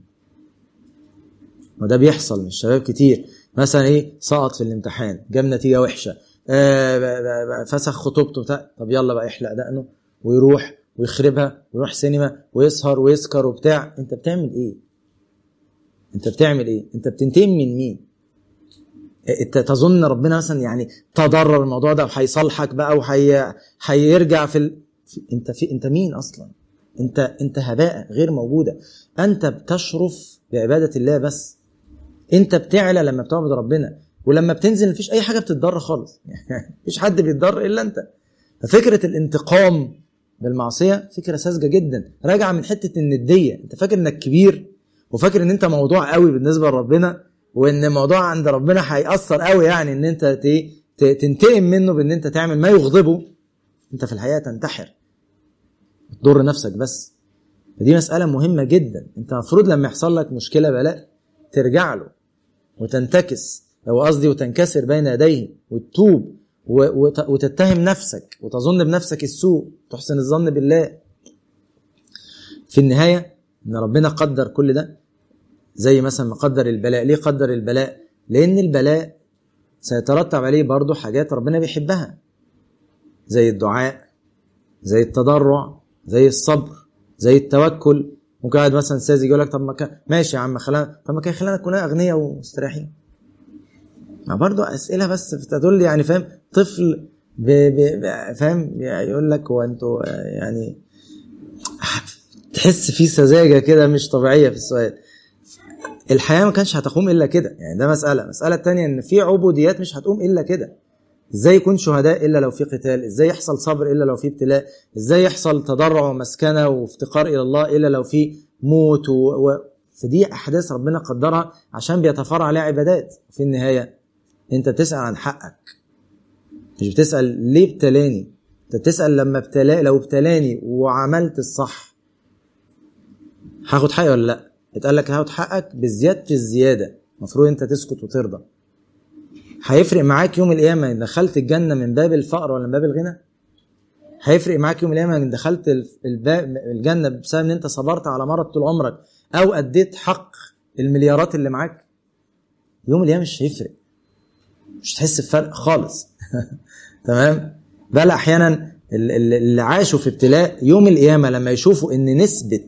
وده بيحصل من الشباب كتير مثلا ايه سقط في الامتحان جاب نتيجه وحشه آه ب- ب- ب- فسخ خطوبته بتاع طب يلا بقى يحلق دقنه ويروح ويخربها ويروح سينما ويسهر ويسكر وبتاع انت بتعمل ايه انت بتعمل ايه انت بتنتقم من مين انت تظن ربنا مثلا يعني تضرر الموضوع ده وهيصالحك بقى وهي هيرجع في ال... في- انت في انت مين اصلا انت انت هباء غير موجوده انت بتشرف بعباده الله بس انت بتعلى لما بتعبد ربنا ولما بتنزل مفيش اي حاجه بتتضر خالص مفيش حد بيتضر الا انت ففكره الانتقام بالمعصيه فكره ساذجه جدا راجعه من حته النديه انت فاكر انك كبير وفاكر ان انت موضوع قوي بالنسبه لربنا وان الموضوع عند ربنا هيأثر قوي يعني ان انت ت- ت- تنتقم منه بان انت تعمل ما يغضبه انت في الحقيقه تنتحر تضر نفسك بس دي مسألة مهمة جدا انت المفروض لما يحصل لك مشكلة بلاء ترجع له وتنتكس او قصدي وتنكسر بين يديه وتتوب و- وت- وتتهم نفسك وتظن بنفسك السوء تحسن الظن بالله في النهاية ان ربنا قدر كل ده زي مثلا ما قدر البلاء ليه قدر البلاء لان البلاء سيترتب عليه برضه حاجات ربنا بيحبها زي الدعاء زي التضرع زي الصبر زي التوكل ممكن واحد مثلا ساذج يقول لك طب ما كان ماشي يا عم خلانا طب ما كان خلانا كلنا اغنياء ومستريحين ما برضه اسئله بس تدل يعني فاهم طفل ب... ب... ب... فاهم يقول لك هو انتوا آه، يعني تحس في سذاجه كده مش طبيعيه في السؤال الحياه ما كانش هتقوم الا كده يعني ده مساله المساله الثانيه ان في عبوديات مش هتقوم الا كده ازاي يكون شهداء الا لو في قتال ازاي يحصل صبر الا لو في ابتلاء ازاي يحصل تضرع ومسكنه وافتقار الى الله الا لو في موت و... و... فدي احداث ربنا قدرها عشان بيتفرع عليها عبادات في النهايه انت بتسال عن حقك مش بتسال ليه ابتلاني انت بتسال لما ابتلا لو ابتلاني وعملت الصح هاخد حقي ولا لا اتقال لك هاخد حقك بزياده الزياده المفروض انت تسكت وترضى هيفرق معاك يوم القيامه ان دخلت الجنه من باب الفقر ولا من باب الغنى هيفرق معاك يوم القيامه ان دخلت الباب الجنه بسبب ان انت صبرت على مرض طول عمرك او اديت حق المليارات اللي معاك يوم القيامه مش هيفرق مش هتحس بفرق خالص تمام بل احيانا اللي عاشوا في ابتلاء يوم القيامه لما يشوفوا ان نسبه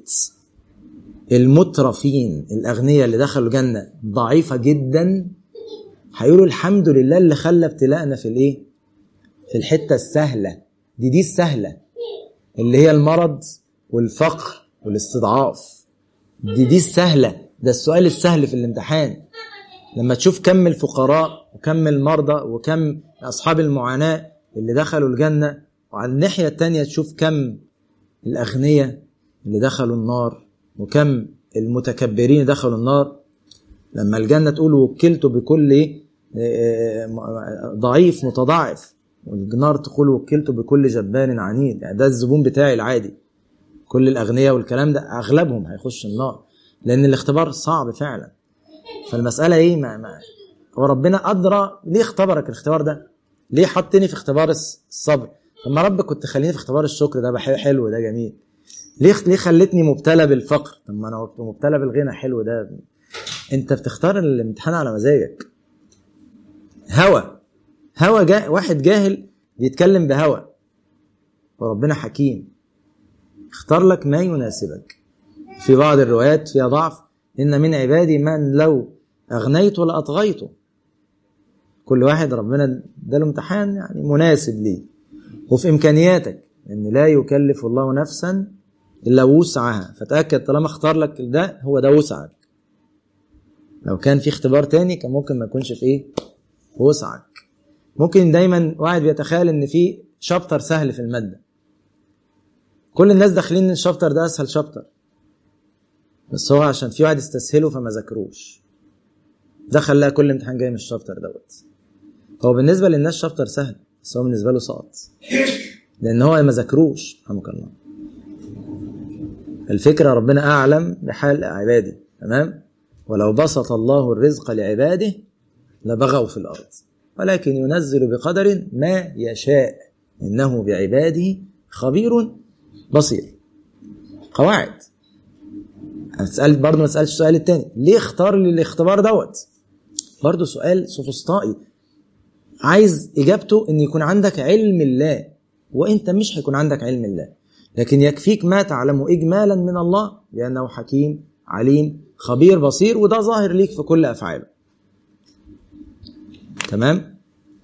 المترفين الاغنياء اللي دخلوا الجنه ضعيفه جدا هيقولوا الحمد لله اللي خلى ابتلاءنا في الايه؟ في الحته السهله دي دي السهله اللي هي المرض والفقر والاستضعاف دي دي السهله ده السؤال السهل في الامتحان لما تشوف كم الفقراء وكم المرضى وكم اصحاب المعاناه اللي دخلوا الجنه وعلى الناحيه التانيه تشوف كم الاغنياء اللي دخلوا النار وكم المتكبرين دخلوا النار لما الجنه تقول وكلت بكل ضعيف متضاعف والنار تقول وكلت بكل جبان عنيد يعني ده الزبون بتاعي العادي كل الاغنياء والكلام ده اغلبهم هيخش النار لان الاختبار صعب فعلا فالمساله ايه ما, ما هو ربنا ادرى ليه اختبرك الاختبار ده ليه حطني في اختبار الصبر طب ما رب كنت خليني في اختبار الشكر ده حلو ده جميل ليه ليه خلتني مبتلى بالفقر طب ما انا مبتلى بالغنى حلو ده انت بتختار الامتحان على مزاجك هوى هوى جا واحد جاهل بيتكلم بهوى وربنا حكيم اختار لك ما يناسبك في بعض الروايات فيها ضعف ان من عبادي من لو اغنيت لاطغيته كل واحد ربنا اداله امتحان يعني مناسب ليه وفي امكانياتك ان لا يكلف الله نفسا الا وسعها فتاكد طالما اختار لك ده هو ده وسعك لو كان في اختبار تاني كان ممكن ما يكونش في ايه في وسعك ممكن دايما واحد بيتخيل ان في شابتر سهل في الماده كل الناس داخلين الشابتر ده اسهل شابتر بس هو عشان في واحد استسهله فما ذاكروش ده خلاه كل امتحان جاي من الشابتر دوت هو بالنسبه للناس شابتر سهل بس هو بالنسبه له سقط لان هو ما ذاكروش رحمك الله الفكره ربنا اعلم بحال عباده تمام ولو بسط الله الرزق لعباده لبغوا في الارض ولكن ينزل بقدر ما يشاء انه بعباده خبير بصير قواعد هتسال برضه ما تسالش السؤال التاني ليه اختار لي الاختبار دوت برضه سؤال سوفسطائي عايز اجابته ان يكون عندك علم الله وانت مش هيكون عندك علم الله لكن يكفيك ما تعلمه اجمالا من الله لانه حكيم عليم خبير بصير وده ظاهر ليك في كل افعاله تمام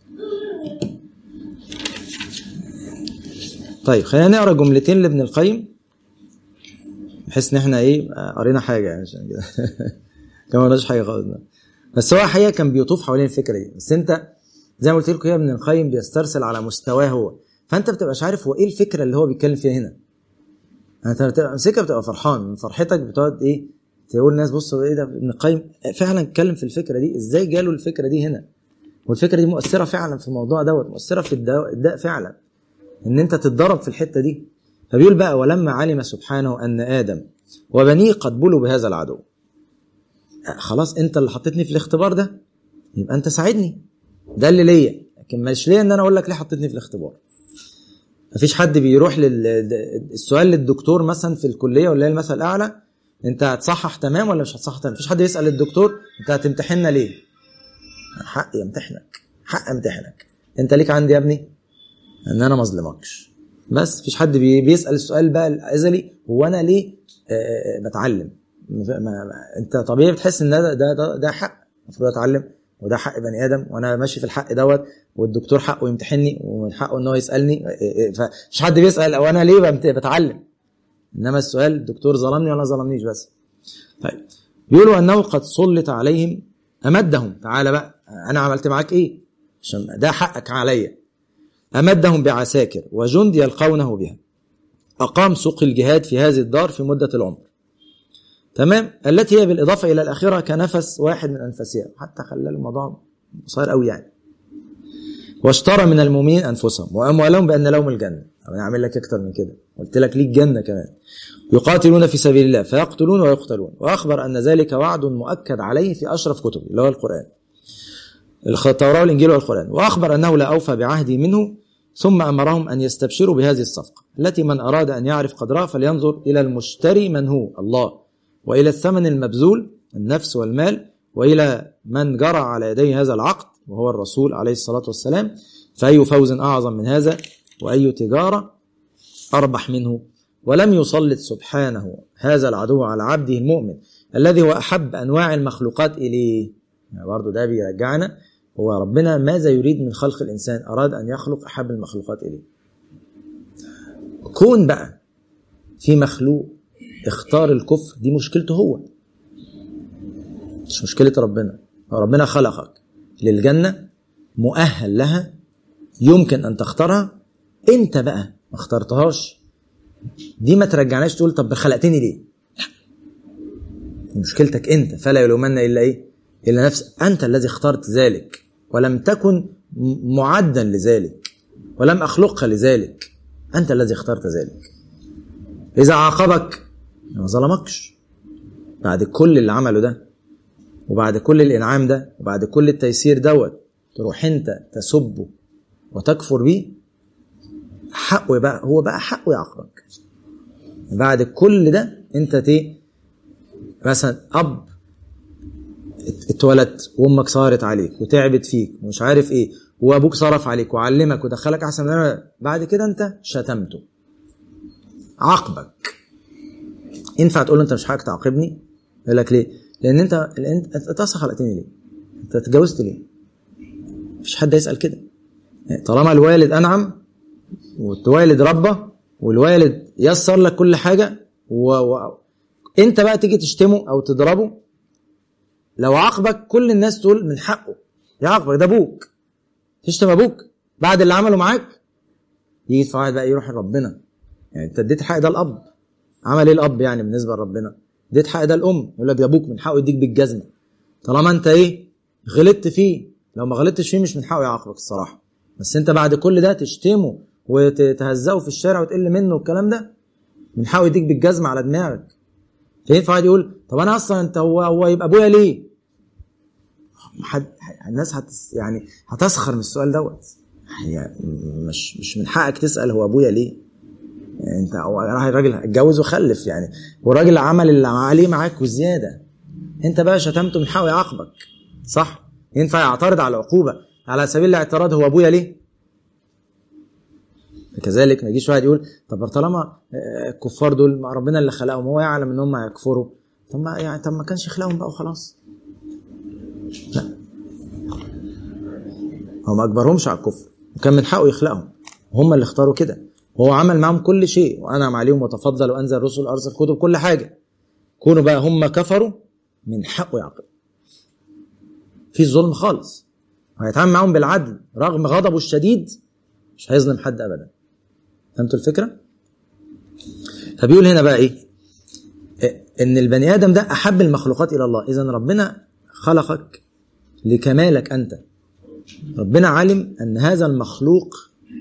طيب خلينا نقرا جملتين لابن القيم بحيث ان احنا ايه قرينا حاجه يعني عشان كده كما قرناش حاجه خالص بس هو حقيقه كان بيطوف حوالين الفكره دي بس انت زي ما قلت لكم كده ابن القيم بيسترسل على مستواه هو فانت بتبقاش عارف هو ايه الفكره اللي هو بيتكلم فيها هنا انت بتبقى مسكها بتبقى فرحان من فرحتك بتقعد ايه تقول الناس بصوا ايه ده ابن القيم فعلا اتكلم في الفكره دي ازاي جاله الفكره دي هنا والفكره دي مؤثره فعلا في الموضوع دوت مؤثره في الداء, الداء فعلا ان انت تتضرب في الحته دي فبيقول بقى ولما علم سبحانه ان ادم وبنيه قد بلوا بهذا العدو خلاص انت اللي حطيتني في الاختبار ده يبقى انت ساعدني ده اللي ليا لكن مش ليا ان انا اقول لك ليه حطيتني في الاختبار مفيش حد بيروح للسؤال للدكتور مثلا في الكليه ولا المثل الاعلى انت هتصحح تمام ولا مش هتصحح تمام مفيش حد يسال الدكتور انت هتمتحننا ليه حق يمتحنك حق امتحنك انت ليك عندي يا ابني ان انا ما اظلمكش بس مفيش حد بيسال السؤال بقى الازلي هو انا ليه بتعلم ما ما انت طبيعي بتحس ان ده ده ده, ده حق المفروض اتعلم وده حق بني ادم وانا ماشي في الحق دوت والدكتور حقه يمتحني ومن حقه ان هو يسالني فمش حد بيسال او انا ليه بتعلم انما السؤال الدكتور ظلمني ولا ظلمنيش بس طيب بيقولوا انه قد سلط عليهم امدهم تعالى بقى انا عملت معاك ايه عشان ده حقك عليا امدهم بعساكر وجند يلقونه بها اقام سوق الجهاد في هذه الدار في مده العمر تمام التي هي بالاضافه الى الاخره كنفس واحد من انفاسها حتى خلى الموضوع صار قوي يعني واشترى من المؤمنين انفسهم واموالهم بان لهم الجنه طب انا اعمل لك اكتر من كده قلت لك ليك جنه كمان يقاتلون في سبيل الله فيقتلون ويقتلون واخبر ان ذلك وعد مؤكد عليه في اشرف كتبه اللي هو القران التوراه والانجيل والقران واخبر انه لا اوفى بعهده منه ثم امرهم ان يستبشروا بهذه الصفقه التي من اراد ان يعرف قدرها فلينظر الى المشتري من هو الله والى الثمن المبذول النفس والمال والى من جرى على يدي هذا العقد وهو الرسول عليه الصلاه والسلام فاي فوز اعظم من هذا واي تجاره اربح منه ولم يسلط سبحانه هذا العدو على عبده المؤمن الذي هو احب انواع المخلوقات اليه يعني برضه ده بيرجعنا هو ربنا ماذا يريد من خلق الانسان اراد ان يخلق احب المخلوقات اليه كون بقى في مخلوق اختار الكفر دي مشكلته هو مش مشكله ربنا ربنا خلقك للجنه مؤهل لها يمكن ان تختارها انت بقى ما اخترتهاش دي ما ترجعناش تقول طب خلقتني ليه مشكلتك انت فلا يلومن الا ايه الا نفسك انت الذي اخترت ذلك ولم تكن معدا لذلك ولم اخلقك لذلك انت الذي اخترت ذلك اذا عاقبك ما ظلمكش بعد كل اللي عمله ده وبعد كل الانعام ده وبعد كل التيسير دوت تروح انت تسبه وتكفر بيه حقه بقى هو بقى حقه يعاقبك بعد كل ده انت تي مثلا اب اتولدت وامك صارت عليك وتعبت فيك ومش عارف ايه وابوك صرف عليك وعلمك ودخلك احسن من أنا. بعد كده انت شتمته عاقبك ينفع تقول له انت مش حقك تعاقبني يقول لك ليه لان انت انت انت اصلا خلقتني ليه انت اتجوزت ليه مفيش حد يسال كده طالما الوالد انعم والوالد ربى والوالد يسر لك كل حاجه و... و... انت بقى تيجي تشتمه او تضربه لو عاقبك كل الناس تقول من حقه يعاقبك ده ابوك تشتم ابوك بعد اللي عمله معاك يجي يدفع بقى يروح لربنا يعني انت اديت حق ده الاب عمل ايه الاب يعني بالنسبه لربنا اديت حق ده الام يقول لك ده ابوك من حقه يديك بالجزمه طالما انت ايه غلطت فيه لو ما غلطتش فيه مش من حقه يعاقبك الصراحه بس انت بعد كل ده تشتمه وتهزقه في الشارع وتقل منه والكلام ده من حقه يديك بالجزمه على دماغك فينفع واحد يقول طب انا اصلا انت هو هو يبقى ابويا ليه؟ حد الناس هتس يعني هتسخر من السؤال دوت هي مش مش من حقك تسال هو ابويا ليه؟ يعني انت هو الراجل اتجوز وخلف يعني والراجل عمل اللي عليه معاك وزياده انت بقى شتمته من حقه يعاقبك صح؟ ينفع يعترض على العقوبه على سبيل الاعتراض هو ابويا ليه؟ كذلك ما يجيش واحد يقول طب طالما الكفار دول ربنا اللي خلقهم هو يعلم ان هم هيكفروا طب ما يعني طب ما كانش يخلقهم بقى وخلاص لا هو ما اجبرهمش على الكفر وكان من حقه يخلقهم هم اللي اختاروا كده وهو عمل معاهم كل شيء وانعم عليهم وتفضل وانزل رسل ارسل كتب كل حاجه كونوا بقى هم كفروا من حقه يعاقب في ظلم خالص هيتعامل معاهم بالعدل رغم غضبه الشديد مش هيظلم حد ابدا فهمتوا الفكره فبيقول هنا بقى ايه ان البني ادم ده احب المخلوقات الى الله اذا ربنا خلقك لكمالك انت ربنا علم ان هذا المخلوق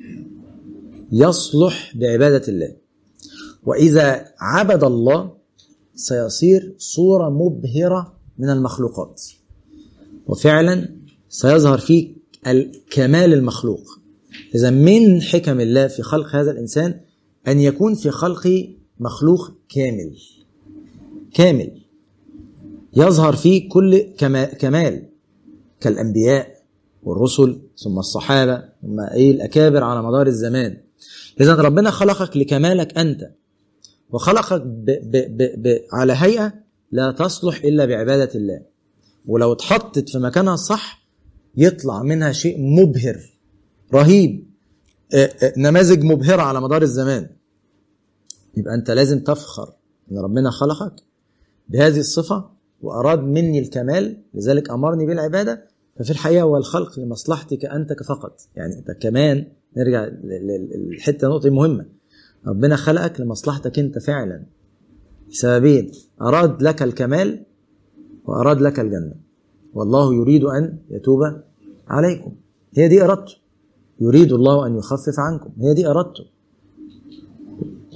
يصلح بعباده الله واذا عبد الله سيصير صوره مبهره من المخلوقات وفعلا سيظهر فيه الكمال المخلوق إذا من حكم الله في خلق هذا الإنسان أن يكون في خلقه مخلوق كامل كامل يظهر فيه كل كمال كالأنبياء والرسل ثم الصحابة ثم إيه الأكابر على مدار الزمان إذا ربنا خلقك لكمالك أنت وخلقك ب ب ب ب على هيئة لا تصلح إلا بعبادة الله ولو اتحطت في مكانها الصح يطلع منها شيء مبهر رهيب نماذج مبهرة على مدار الزمان يبقى أنت لازم تفخر إن ربنا خلقك بهذه الصفة وأراد مني الكمال لذلك أمرني بالعبادة ففي الحقيقة هو الخلق لمصلحتك أنت فقط يعني أنت كمان نرجع للحتة نقطة مهمة ربنا خلقك لمصلحتك أنت فعلا سببين أراد لك الكمال وأراد لك الجنة والله يريد أن يتوب عليكم هي دي إرادته يريد الله أن يخفف عنكم هي دي إرادته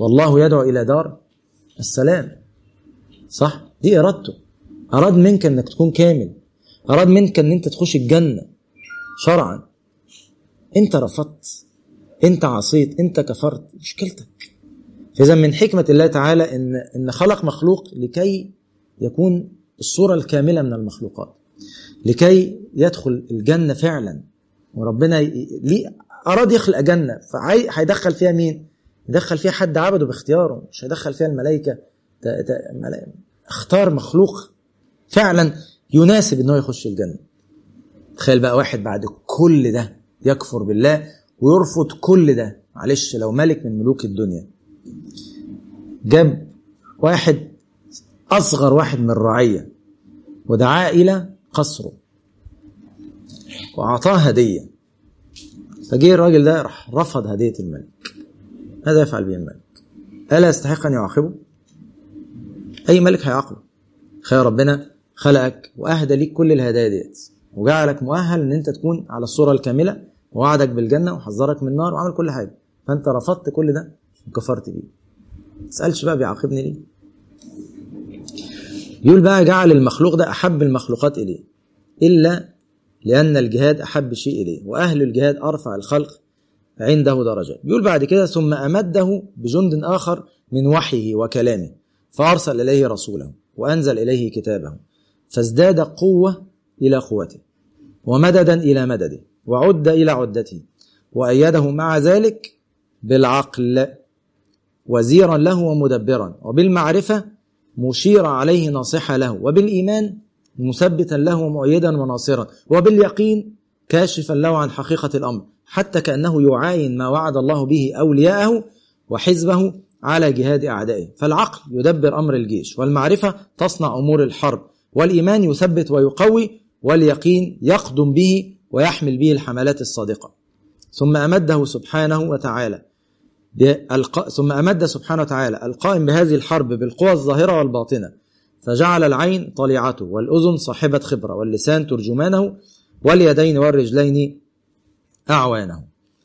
والله يدعو الى دار السلام صح دي ارادته اراد منك انك تكون كامل اراد منك ان انت تخش الجنه شرعا انت رفضت انت عصيت انت كفرت مشكلتك فاذا من حكمه الله تعالى ان ان خلق مخلوق لكي يكون الصوره الكامله من المخلوقات لكي يدخل الجنه فعلا وربنا ي- ليه اراد يخلق جنه فهيدخل فيها مين يدخل فيها حد عبده باختياره مش هيدخل فيها الملائكه ت- ت- ملا- اختار مخلوق فعلا يناسب ان هو يخش الجنه تخيل بقى واحد بعد كل ده يكفر بالله ويرفض كل ده معلش لو ملك من ملوك الدنيا جاب واحد اصغر واحد من الرعيه ودعاه الى قصره واعطاه هديه فجه الراجل ده راح رفض هديه الملك ماذا يفعل به الملك؟ الا يستحق ان يعاقبه؟ اي ملك هيعاقبه خير ربنا خلقك واهدى ليك كل الهدايا ديت وجعلك مؤهل ان انت تكون على الصوره الكامله ووعدك بالجنه وحذرك من النار وعمل كل حاجه فانت رفضت كل ده وكفرت بيه ما تسالش بقى بيعاقبني ليه يقول بقى جعل المخلوق ده احب المخلوقات اليه الا لان الجهاد احب شيء اليه واهل الجهاد ارفع الخلق عنده درجات بيقول بعد كده ثم امده بجند اخر من وحيه وكلامه فارسل اليه رسوله وانزل اليه كتابه فازداد قوه الى قوته ومددا الى مدده وعد الى عدته وايده مع ذلك بالعقل وزيرا له ومدبرا وبالمعرفه مشيرا عليه ناصحا له وبالايمان مثبتا له ومؤيدا وناصرا وباليقين كاشفا له عن حقيقه الامر حتى كانه يعاين ما وعد الله به اولياءه وحزبه على جهاد اعدائه فالعقل يدبر امر الجيش والمعرفه تصنع امور الحرب والايمان يثبت ويقوي واليقين يقدم به ويحمل به الحملات الصادقه ثم امده سبحانه وتعالى بالق... ثم امد سبحانه وتعالى القائم بهذه الحرب بالقوى الظاهره والباطنه فجعل العين طليعته والاذن صاحبه خبره واللسان ترجمانه واليدين والرجلين اعوانه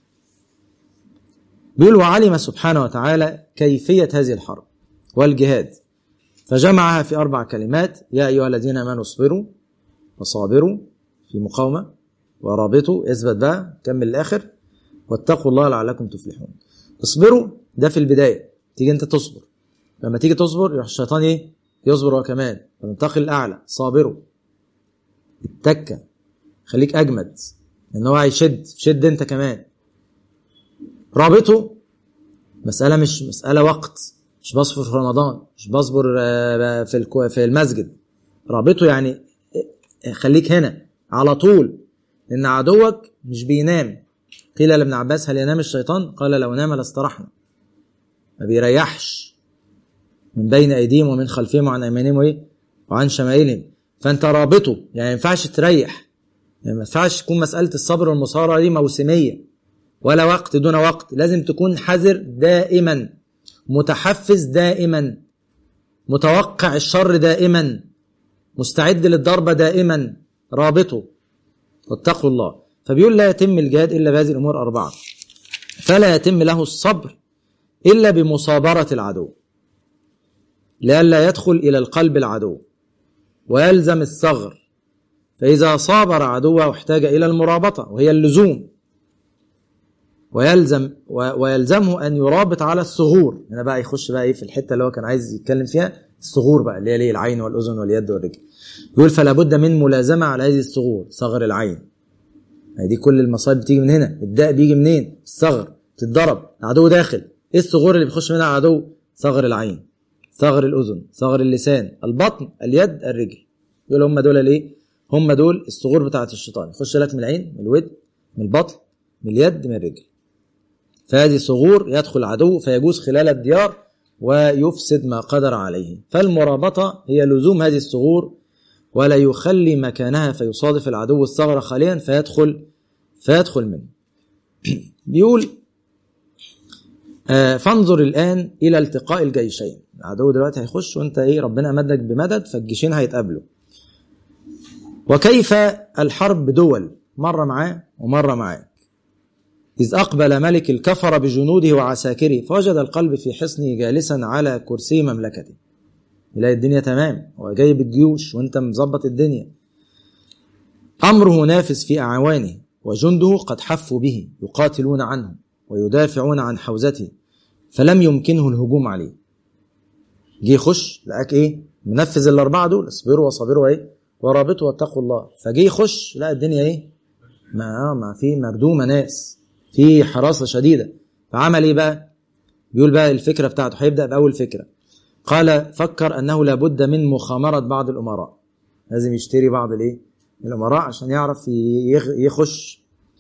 بيقول وعلم سبحانه وتعالى كيفيه هذه الحرب والجهاد فجمعها في اربع كلمات يا ايها الذين امنوا اصبروا وصابروا في مقاومه ورابطوا اثبت بقى كمل الاخر واتقوا الله لعلكم تفلحون اصبروا ده في البدايه تيجي انت تصبر لما تيجي تصبر يروح الشيطان ايه يصبر هو كمان فتنتقل الاعلى صابروا التكه خليك اجمد ان هو هيشد شد انت كمان رابطه مساله مش مساله وقت مش بصبر في رمضان مش بصبر آه، في الكو- في المسجد رابطه يعني خليك هنا على طول لان عدوك مش بينام قيل لابن عباس هل ينام الشيطان قال لو نام لاسترحنا ما بيريحش من بين ايديهم ومن خلفهم وعن ايمانهم وايه وعن شمائلهم فانت رابطه يعني ما ينفعش تريح يعني ما ينفعش تكون مساله الصبر والمصارعه دي موسميه ولا وقت دون وقت لازم تكون حذر دائما متحفز دائما متوقع الشر دائما مستعد للضربه دائما رابطه واتقوا الله فبيقول لا يتم الجهاد الا بهذه الامور اربعه فلا يتم له الصبر الا بمصابره العدو لئلا يدخل الى القلب العدو ويلزم الثغر فاذا صابر عدوه احتاج الى المرابطه وهي اللزوم ويلزم و- ويلزمه ان يرابط على الثغور هنا بقى يخش بقى ايه في الحته اللي هو كان عايز يتكلم فيها الثغور بقى اللي هي ليه العين والاذن واليد والرجل يقول فلا بد من ملازمه على هذه الثغور ثغر العين هي دي كل المصايب بتيجي من هنا الداء بيجي منين الثغر تتضرب العدو داخل ايه الثغور اللي بيخش منها العدو ثغر العين ثغر الاذن ثغر اللسان البطن اليد الرجل يقول هم دول الايه هم دول الثغور بتاعه الشيطان يخش لك من العين من الود من البطن من اليد من الرجل فهذه ثغور يدخل العدو فيجوز خلال الديار ويفسد ما قدر عليه فالمرابطة هي لزوم هذه الثغور ولا يخلي مكانها فيصادف العدو الثغرة خاليا فيدخل فيدخل منه بيقول آه فانظر الآن إلى التقاء الجيشين العدو دلوقتي هيخش وانت ايه ربنا مدك بمدد فالجيشين هيتقابلوا وكيف الحرب بدول مرة معاه ومرة معاك إذ أقبل ملك الكفر بجنوده وعساكره فوجد القلب في حصنه جالسا على كرسي مملكته يلاقي الدنيا تمام هو جاي بالجيوش وانت مظبط الدنيا أمره نافذ في أعوانه وجنده قد حفوا به يقاتلون عنه ويدافعون عن حوزته فلم يمكنه الهجوم عليه جه يخش لقاك ايه منفذ الاربعه دول اصبروا وصابروا ايه ورابطوا واتقوا الله فجه يخش لقى الدنيا ايه ما ما في مردومه ناس في حراسه شديده فعمل ايه بقى بيقول بقى الفكره بتاعته هيبدا باول فكره قال فكر انه لابد من مخامره بعض الامراء لازم يشتري بعض الايه الامراء عشان يعرف يخش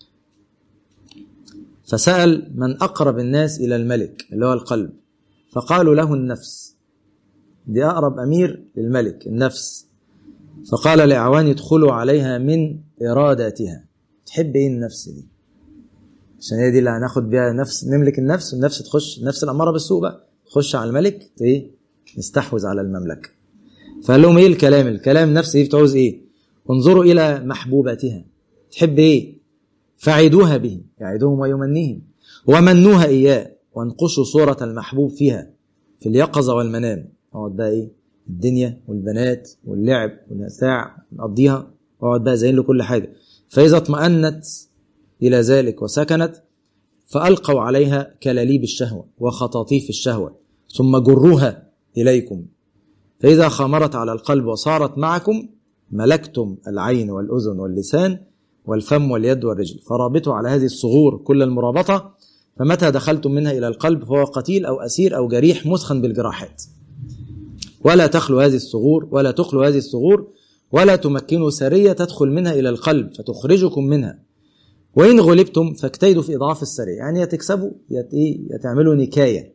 فسال من اقرب الناس الى الملك اللي هو القلب فقالوا له النفس دي اقرب امير للملك النفس فقال لاعوان ادخلوا عليها من اراداتها تحب ايه النفس دي عشان هي دي اللي هناخد بيها نفس نملك النفس والنفس تخش النفس الاماره بالسوء بقى تخش على الملك ايه نستحوذ على المملكه فقال لهم ايه الكلام الكلام نفس دي بتعوز ايه انظروا الى محبوباتها تحب ايه فعدوها به يعدوهم ويمنيهم ومنوها اياه وانقشوا صوره المحبوب فيها في اليقظه والمنام اقعد بقى ايه الدنيا والبنات واللعب والساع نقضيها واقعد بقى زين له كل حاجه فاذا اطمأنت الى ذلك وسكنت فالقوا عليها كلاليب الشهوه وخطاطيف الشهوه ثم جروها اليكم فاذا خامرت على القلب وصارت معكم ملكتم العين والاذن واللسان والفم واليد والرجل فرابطوا على هذه الصغور كل المرابطه فمتى دخلتم منها الى القلب فهو قتيل او اسير او جريح مثخن بالجراحات ولا تخلو هذه الصغور ولا تخلو هذه الصغور ولا تمكنوا سريه تدخل منها الى القلب فتخرجكم منها وان غلبتم فاجتهدوا في اضعاف السريه يعني يا تكسبوا يا يا تعملوا نكايه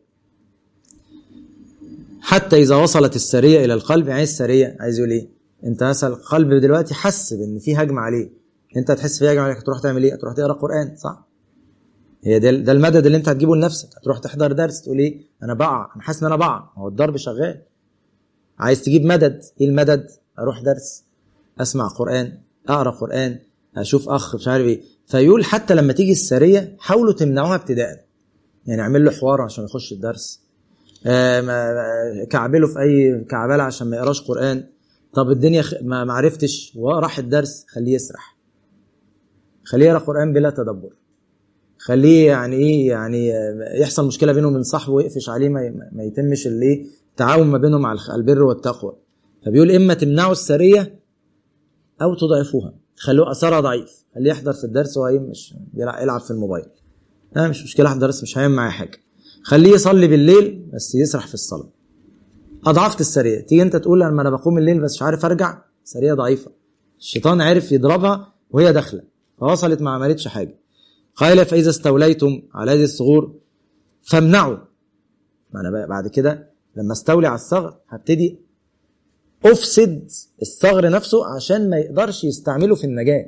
حتى اذا وصلت السريه الى القلب يعني السريه عايز يقول ايه انت مثلا القلب دلوقتي حس بان في هجمه عليه انت هتحس في هجمه عليك هتروح تعمل ايه هتروح تقرا قران صح هي ده, ده المدد اللي انت هتجيبه لنفسك هتروح تحضر درس تقول ايه انا بقع انا حاسس ان انا بقع هو الضرب شغال عايز تجيب مدد ايه المدد اروح درس اسمع قران اقرا قران اشوف اخ مش عارف ايه فيقول حتى لما تيجي السريه حاولوا تمنعوها ابتداء يعني اعمل له حوار عشان يخش الدرس آه كعبله في اي كعبله عشان ما يقراش قران طب الدنيا ما عرفتش وراح الدرس خليه يسرح خليه يقرا قران بلا تدبر خليه يعني ايه يعني يحصل مشكله بينه وبين صاحبه ويقفش عليه ما, ما يتمش الايه التعاون ما بينهم على البر والتقوى فبيقول اما تمنعوا السريه او تضعفوها خلوه اثرها ضعيف خليه يحضر في الدرس وهو مش يلعب في الموبايل لا مش مشكله احضر درس مش هيعمل معايا حاجه خليه يصلي بالليل بس يسرح في الصلاه اضعفت السريه تيجي انت تقول لما انا بقوم الليل بس مش عارف ارجع سريه ضعيفه الشيطان عرف يضربها وهي داخله فوصلت ما عملتش حاجه قال فاذا استوليتم على هذه الصغور فامنعوا ما انا بقى بعد كده لما استولي على الثغر هبتدي افسد الثغر نفسه عشان ما يقدرش يستعمله في النجاه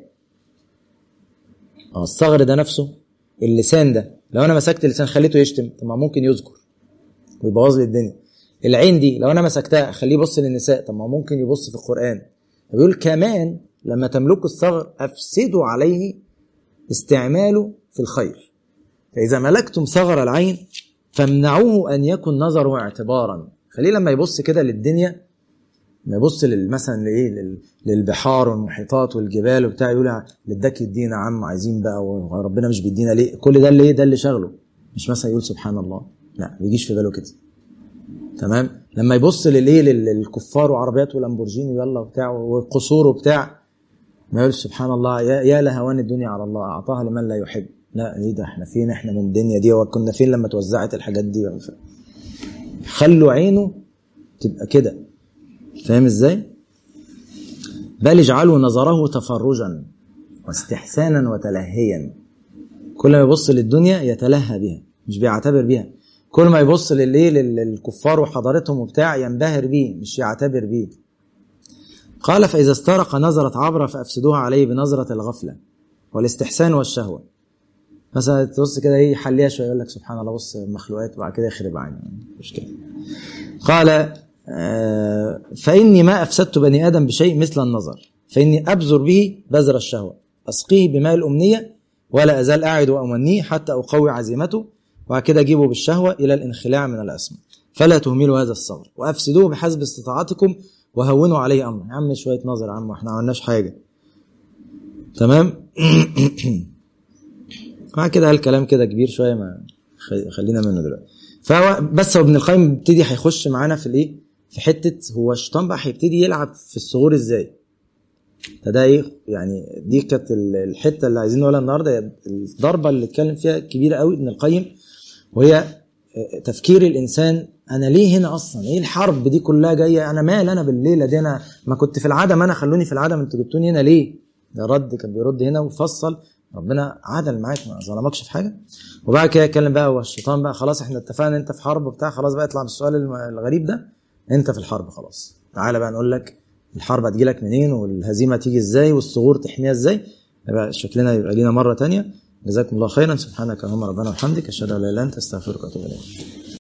اه الثغر ده نفسه اللسان ده لو انا مسكت اللسان خليته يشتم طب ما ممكن يذكر ويبوظ لي الدنيا العين دي لو انا مسكتها اخليه يبص للنساء طب ما ممكن يبص في القران بيقول كمان لما تملكوا الثغر افسدوا عليه استعماله في الخير فاذا ملكتم ثغر العين فامنعوه ان يكن نظره اعتبارا خليه لما يبص كده للدنيا ما يبص مثلا لايه للبحار والمحيطات والجبال وبتاع يقول اللي اداك يدينا عم عايزين بقى وربنا مش بيدينا ليه كل ده اللي ايه ده اللي شغله مش مثلا يقول سبحان الله لا ما بيجيش في باله كده تمام لما يبص للايه للكفار وعربيات ولامبورجيني ويلا وبتاع وقصور وبتاع ما يقول سبحان الله يا, يا لهوان الدنيا على الله اعطاها لمن لا يحب لا ايه ده احنا فين احنا من الدنيا دي وكنا فين لما توزعت الحاجات دي خلوا عينه تبقى كده فاهم ازاي بل اجعلوا نظره تفرجا واستحسانا وتلهيا كل ما يبص للدنيا يتلهى بها مش بيعتبر بيها كل ما يبص للايه للكفار وحضارتهم وبتاع ينبهر بيه مش يعتبر بيه قال فاذا استرق نظره عبره فافسدوها عليه بنظره الغفله والاستحسان والشهوه مثلا تبص كده ايه يحليها شويه يقول لك سبحان الله بص مخلوقات وبعد كده يخرب عني مشكله قال آه فاني ما افسدت بني ادم بشيء مثل النظر فاني ابذر به بذر الشهوه اسقيه بماء الامنيه ولا ازال اعد وامنيه حتى اقوي عزيمته وبعد كده اجيبه بالشهوه الى الانخلاع من الاسمى فلا تهملوا هذا الصبر وافسدوه بحسب استطاعتكم وهونوا عليه امره يا عم شويه نظر يا عم احنا ما عملناش حاجه تمام بعد كده الكلام كده كبير شويه ما خ- خلينا منه دلوقتي فهو بس هو ابن القيم بيبتدي هيخش معانا في الايه في حته هو الشيطان بقى هيبتدي يلعب في الثغور ازاي فده ايه يعني دي كانت ال- الحته اللي عايزين نقولها النهارده هي الضربه اللي اتكلم فيها كبيره قوي ابن القيم وهي تفكير الانسان انا ليه هنا اصلا ايه الحرب دي كلها جايه انا مال انا بالليله دي انا ما كنت في العدم انا خلوني في العدم انتوا جبتوني هنا ليه ده رد كان بيرد هنا وفصل ربنا عدل معاك ما ظلمكش في حاجه وبعد كده يتكلم بقى هو الشيطان بقى خلاص احنا اتفقنا انت في حرب وبتاع خلاص بقى اطلع من السؤال الم- الغريب ده انت في الحرب خلاص تعالى بقى نقول لك الحرب هتجيلك منين والهزيمه تيجي ازاي والثغور تحميها ازاي يبقى شكلنا يبقى لينا مره تانية جزاكم الله خيرا سبحانك اللهم ربنا وبحمدك اشهد ان لا اله الا انت استغفرك واتوب اليك